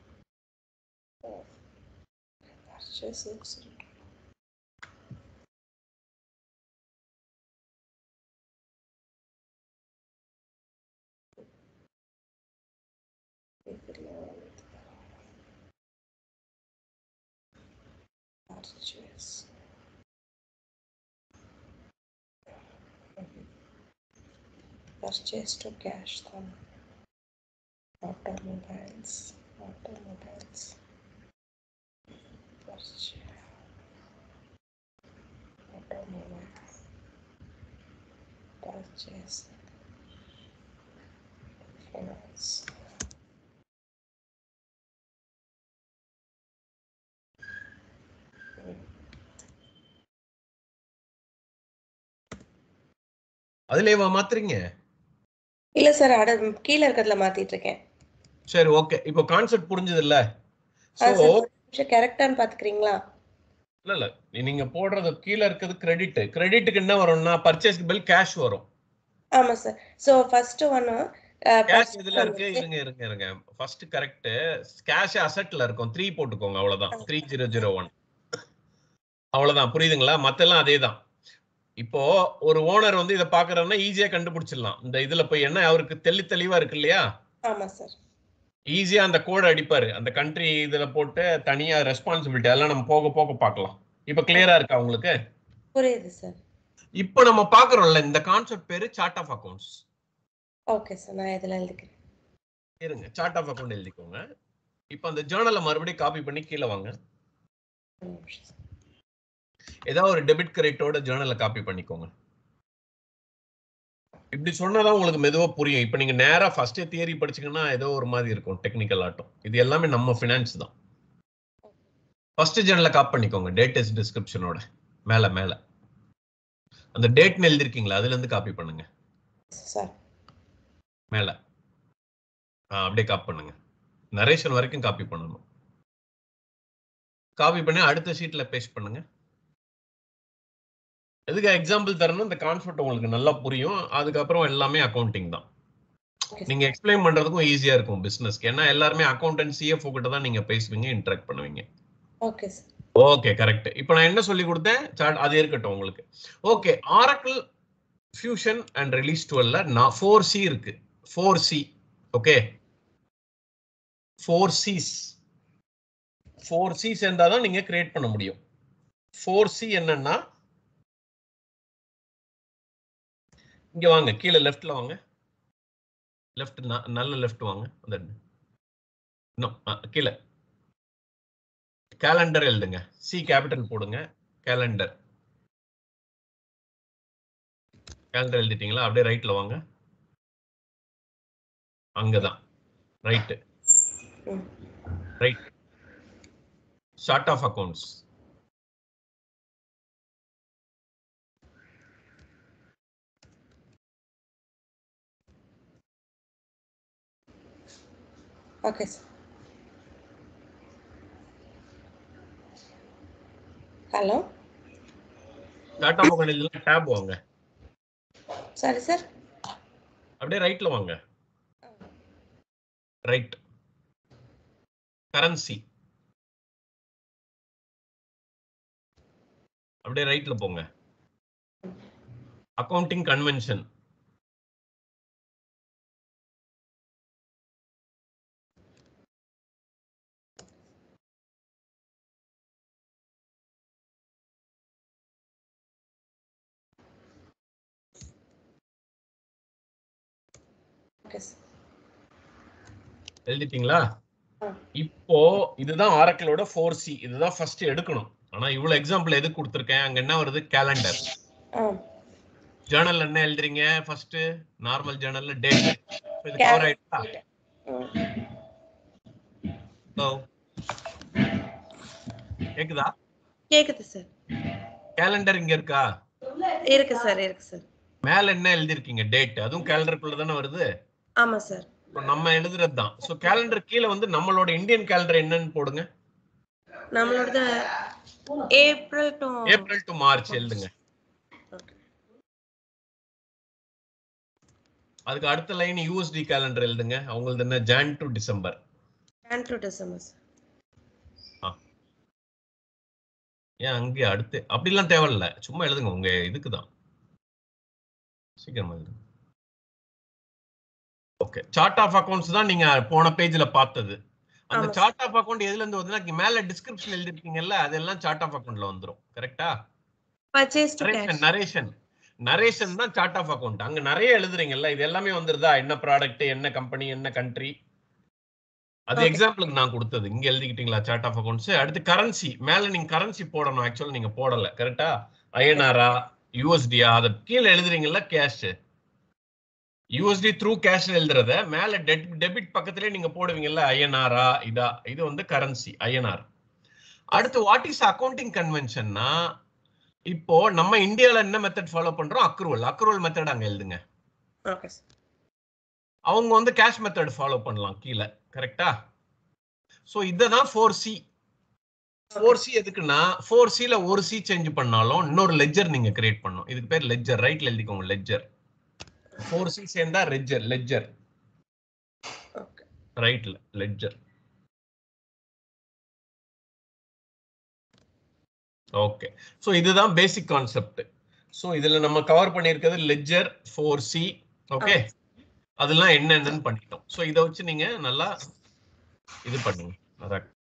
Purchase. Purchase to cash then. Automobiles, automobiles. Purchase. Automobile. Purchase. Finance. அதுலயே மாத்துறீங்க இல்ல சார் அட கீழே இருக்கிறதுல மாத்திட்டு இருக்கேன் சரி ஓகே இப்போ கான்செப்ட் புரிஞ்சது இல்ல ஆ, சோ சார், ஒரு நிமிஷம் கரெக்டான்னு பாத்துக்கிறீங்களா இல்ல இல்ல நீங்க போடுறது கீழே இருக்கிறது கிரெடிட் கிரெடிட்டுக்கு என்ன வரும்னா பர்ச்சேஸ் பில் கேஷ் வரும் ஆமா சார் சோ ஃபர்ஸ்ட் ஒன்னு கேஷ் எதுல இருக்கு இருங்க இருங்க இருங்க ஃபர்ஸ்ட் கரெக்ட் கேஷ் அசெட்ல இருக்கும் த்ரீ போட்டுக்கோங்க அவ்வளவுதான் த்ரீ ஜீரோ ஜீரோ ஒன் அவ்வளவுதான் புரியுதுங்களா மத்தெல்லாம் அதே தான் இப்போ ஒரு ஓனர் வந்து இதை பாக்குறாருன்னா ஈஸியா கண்டுபிடிச்சிடலாம் இந்த இதுல போய் என்ன அவருக்கு தெளி தெளிவா இருக்கு இல்லையா ஆமா சார் ஈஸியா அந்த கோட் அடிப்பாரு அந்த கண்ட்ரி இதுல போட்டு தனியா ரெஸ்பான்சிபிலிட்டி அதெல்லாம் நம்ம போக போக பார்க்கலாம் இப்போ கிளியரா இருக்கா உங்களுக்கு புரியுது சார் இப்போ நம்ம பாக்குறோம்ல இந்த கான்செப்ட் பேரு chart of accounts okay sir நான் இதுல எழுதிக்கிறேன் இருங்க சார்ட் ஆஃப் அக்கவுண்ட் எழுதிக்கோங்க இப்போ அந்த ஜேர்னலை மறுபடியும் காப்பி பண்ணி கீழே வாங்க ஒரு நிமிஷம் sir. ஏதாவது ஒரு டெபிட் கிரெடிட்டோட ஜேர்னலை காப்பி பண்ணிக்கோங்க இப்படி சொன்னாதான் உங்களுக்கு மெதுவா புரியும் இப்போ நீங்க நேரா ஃபர்ஸ்ட் தியரி படிச்சீங்கன்னா ஏதோ ஒரு மாதிரி இருக்கும் டெக்னிக்கல் ஆட்டம் இது எல்லாமே நம்ம ஃபினான்ஸ் தான் ஃபர்ஸ்ட் ஜேர்னலை காப்பி பண்ணிக்கோங்க டேட் இஸ் டிஸ்கிரிப்ஷனோட மேல மேல அந்த டேட்னு எழுதிருக்கீங்களா அதுல இருந்து காப்பி பண்ணுங்க சார் மேல ஆ, அப்படியே காப்பி பண்ணுங்க நரேஷன் வரைக்கும் காப்பி பண்ணணும் காப்பி பண்ணி அடுத்த ஷீட்ல பேஸ்ட் பண்ணுங்க எதுக்கு எக்ஸாம்பிள் தரணும் இந்த கான்செப்ட் உங்களுக்கு நல்லா புரியும் அதுக்கப்புறம் எல்லாமே அக்கௌண்டிங் தான் ஓகே நீங்க எக்ஸ்பிளைன் பண்றதுக்கும் ஈஸியா இருக்கும் பிசினஸ்க்கு ஏன்னா எல்லாருமே அக்கௌண்டன்ட் சிஎஃப்ஓ கிட்ட தான் நீங்க பேசுவீங்க இன்டராக்ட் பண்ணுவீங்க ஓகே சார் ஓகே கரெக்ட் இப்போ நான் என்ன சொல்லி கொடுத்தேன் சார்ட் அது இருக்கட்டும் உங்களுக்கு okay Oracle Fusion and release டுவெல்ல நான் ஃபோர் சி இருக்கு four C okay four Cs four C சேர்ந்தாதான் தான் நீங்க கிரியேட் பண்ண முடியும் ஃபோர் சி என்னன்னா இங்க வாங்க கீழே லெஃப்ட்ல வாங்க லெஃப்ட் நல்ல லெஃப்ட் வாங்க அந்த இன்னும் கீழே கேலண்டர் எழுதுங்க சி கேபிட்டல் போடுங்க கேலண்டர் கேலண்டர் எழுதிட்டீங்களா அப்படியே ரைட்ல வாங்க அங்கதான் right hmm right chart of accounts okay sir hello chart of account எழுதலாம் டேப் வாங்க சாரி சார் அப்படியே ரைட்ல வாங்க ரைட் கரன்சி அப்படியே ரைட்ல போங்க அக்கவுண்டிங் கன்வென்ஷன் ஓகே சார் எழுதிட்டீங்களா ஆ. இப்போ இதுதான் ஆரக்கிளோட ஃபோர் சி இதுதான் ஃபர்ஸ்ட் எடுக்கணும் ஆனா இவ்வளவு எக்ஸாம்பிள் எது கொடுத்துருக்கேன் அங்க என்ன வருது கேலண்டர் ஆ ஜேர்னல் என்ன எழுதுறீங்க ஃபர்ஸ்ட் நார்மல் ஜேர்னல்ல டேட் இது Cal- கவர் ஆயிட்டா ம். So, கேக்குதா கேக்குது சார் கேலண்டர் இங்க இருக்கா இருக்கு சார் இருக்கு சார் மேல என்ன எழுதிருக்கீங்க டேட் அதுவும் கேலண்டருக்குள்ள தானே வருது ஆமா சார் இப்போ நம்ம எழுதுறது தான் ஸோ கேலண்டர் கீழே வந்து நம்மளோட இந்தியன் கேலண்டர் என்னன்னு போடுங்க நம்மளோடது April to April to March எழுதுங்க அதுக்கு அடுத்த லைன் யூஎஸ்டி கேலண்டர் எழுதுங்க அவங்களது என்ன Jan to December Jan to December sir ஏன் அங்கே அடுத்து அப்படிலாம் தேவையில்ல சும்மா எழுதுங்க உங்க இதுக்கு தான் சீக்கிரமா எழுதுங்க ஓகே சார்ட் ஆஃப் அக்கவுண்ட்ஸ் தான் நீங்க போன பேஜ்ல பார்த்தது அந்த ஆமா. சார்ட் ஆஃப் அக்கவுண்ட் எதுல இருந்து வருதுன்னா இங்க மேல டிஸ்கிரிப்ஷன் எழுதிருக்கீங்கல்ல அதெல்லாம் சார்ட் ஆஃப் அக்கவுண்ட்ல வந்துரும் கரெக்டா purchase to narration cash narration narration தான் சார்ட் ஆஃப் அக்கவுண்ட் அங்க நிறைய எழுதுறீங்கல்ல இது எல்லாமே வந்துருதா என்ன ப்ராடக்ட் என்ன கம்பெனி என்ன கண்ட்ரி அது Okay. எக்ஸாம்பிளுக்கு நான் கொடுத்தது இங்க எழுதிக்கிட்டீங்களா சார்ட் ஆஃப் அக்கவுண்ட்ஸ் அடுத்து கரன்சி மேல நீங்க கரன்சி போடணும் ஆக்சுவலா நீங்க போடல கரெக்டா ஐஎன்ஆரா யூஎஸ்டியா அதை கீழே எழுதுறீங்கல்ல கேஷ் யூஎஸ்டி த்ரூ கேஷ் எழுதுறத மேல டெபிட் பக்கத்துலயே நீங்க போடுவீங்கல்ல ஐஎன்ஆரா இதா இது வந்து கரன்சி ஐஎன்ஆர் அடுத்து வாட் இஸ் அக்கவுண்டிங் கன்வென்ஷன்னா இப்போ நம்ம இந்தியால என்ன மெத்தட் ஃபாலோ பண்றோம் அக்ரூவல் அக்ரூவல் மெத்தட் அங்க எழுதுங்க ஓகே சார் அவங்க வந்து கேஷ் மெத்தட் ஃபாலோ பண்ணலாம் கீழே கரெக்டா ஸோ இததான் ஃபோர் சி ஃபோர் சி எதுக்குன்னா ஃபோர் சில ஒரு சி சேஞ்ச் பண்ணாலும் இன்னொரு லெஜர் நீங்க கிரியேட் பண்ணணும் இதுக்கு பேர் லெஜர் ரைட்ல எழுதிக்கோங்க லெஜர் ஃபோர் சி சேர்ந்தா ரெஜர் லெஜர் ஓகே ரைட்ல லெஜர் ஓகே ஸோ இதுதான் பேசிக் கான்செப்ட் ஸோ இதுல நம்ம கவர் பண்ணியிருக்கிறது லெஜர் ஃபோர் சி ஓகே அதெல்லாம் என்னென்னன்னு பண்ணிட்டோம் ஸோ இதை வச்சு நீங்க நல்லா இது பண்ணுங்க அதான்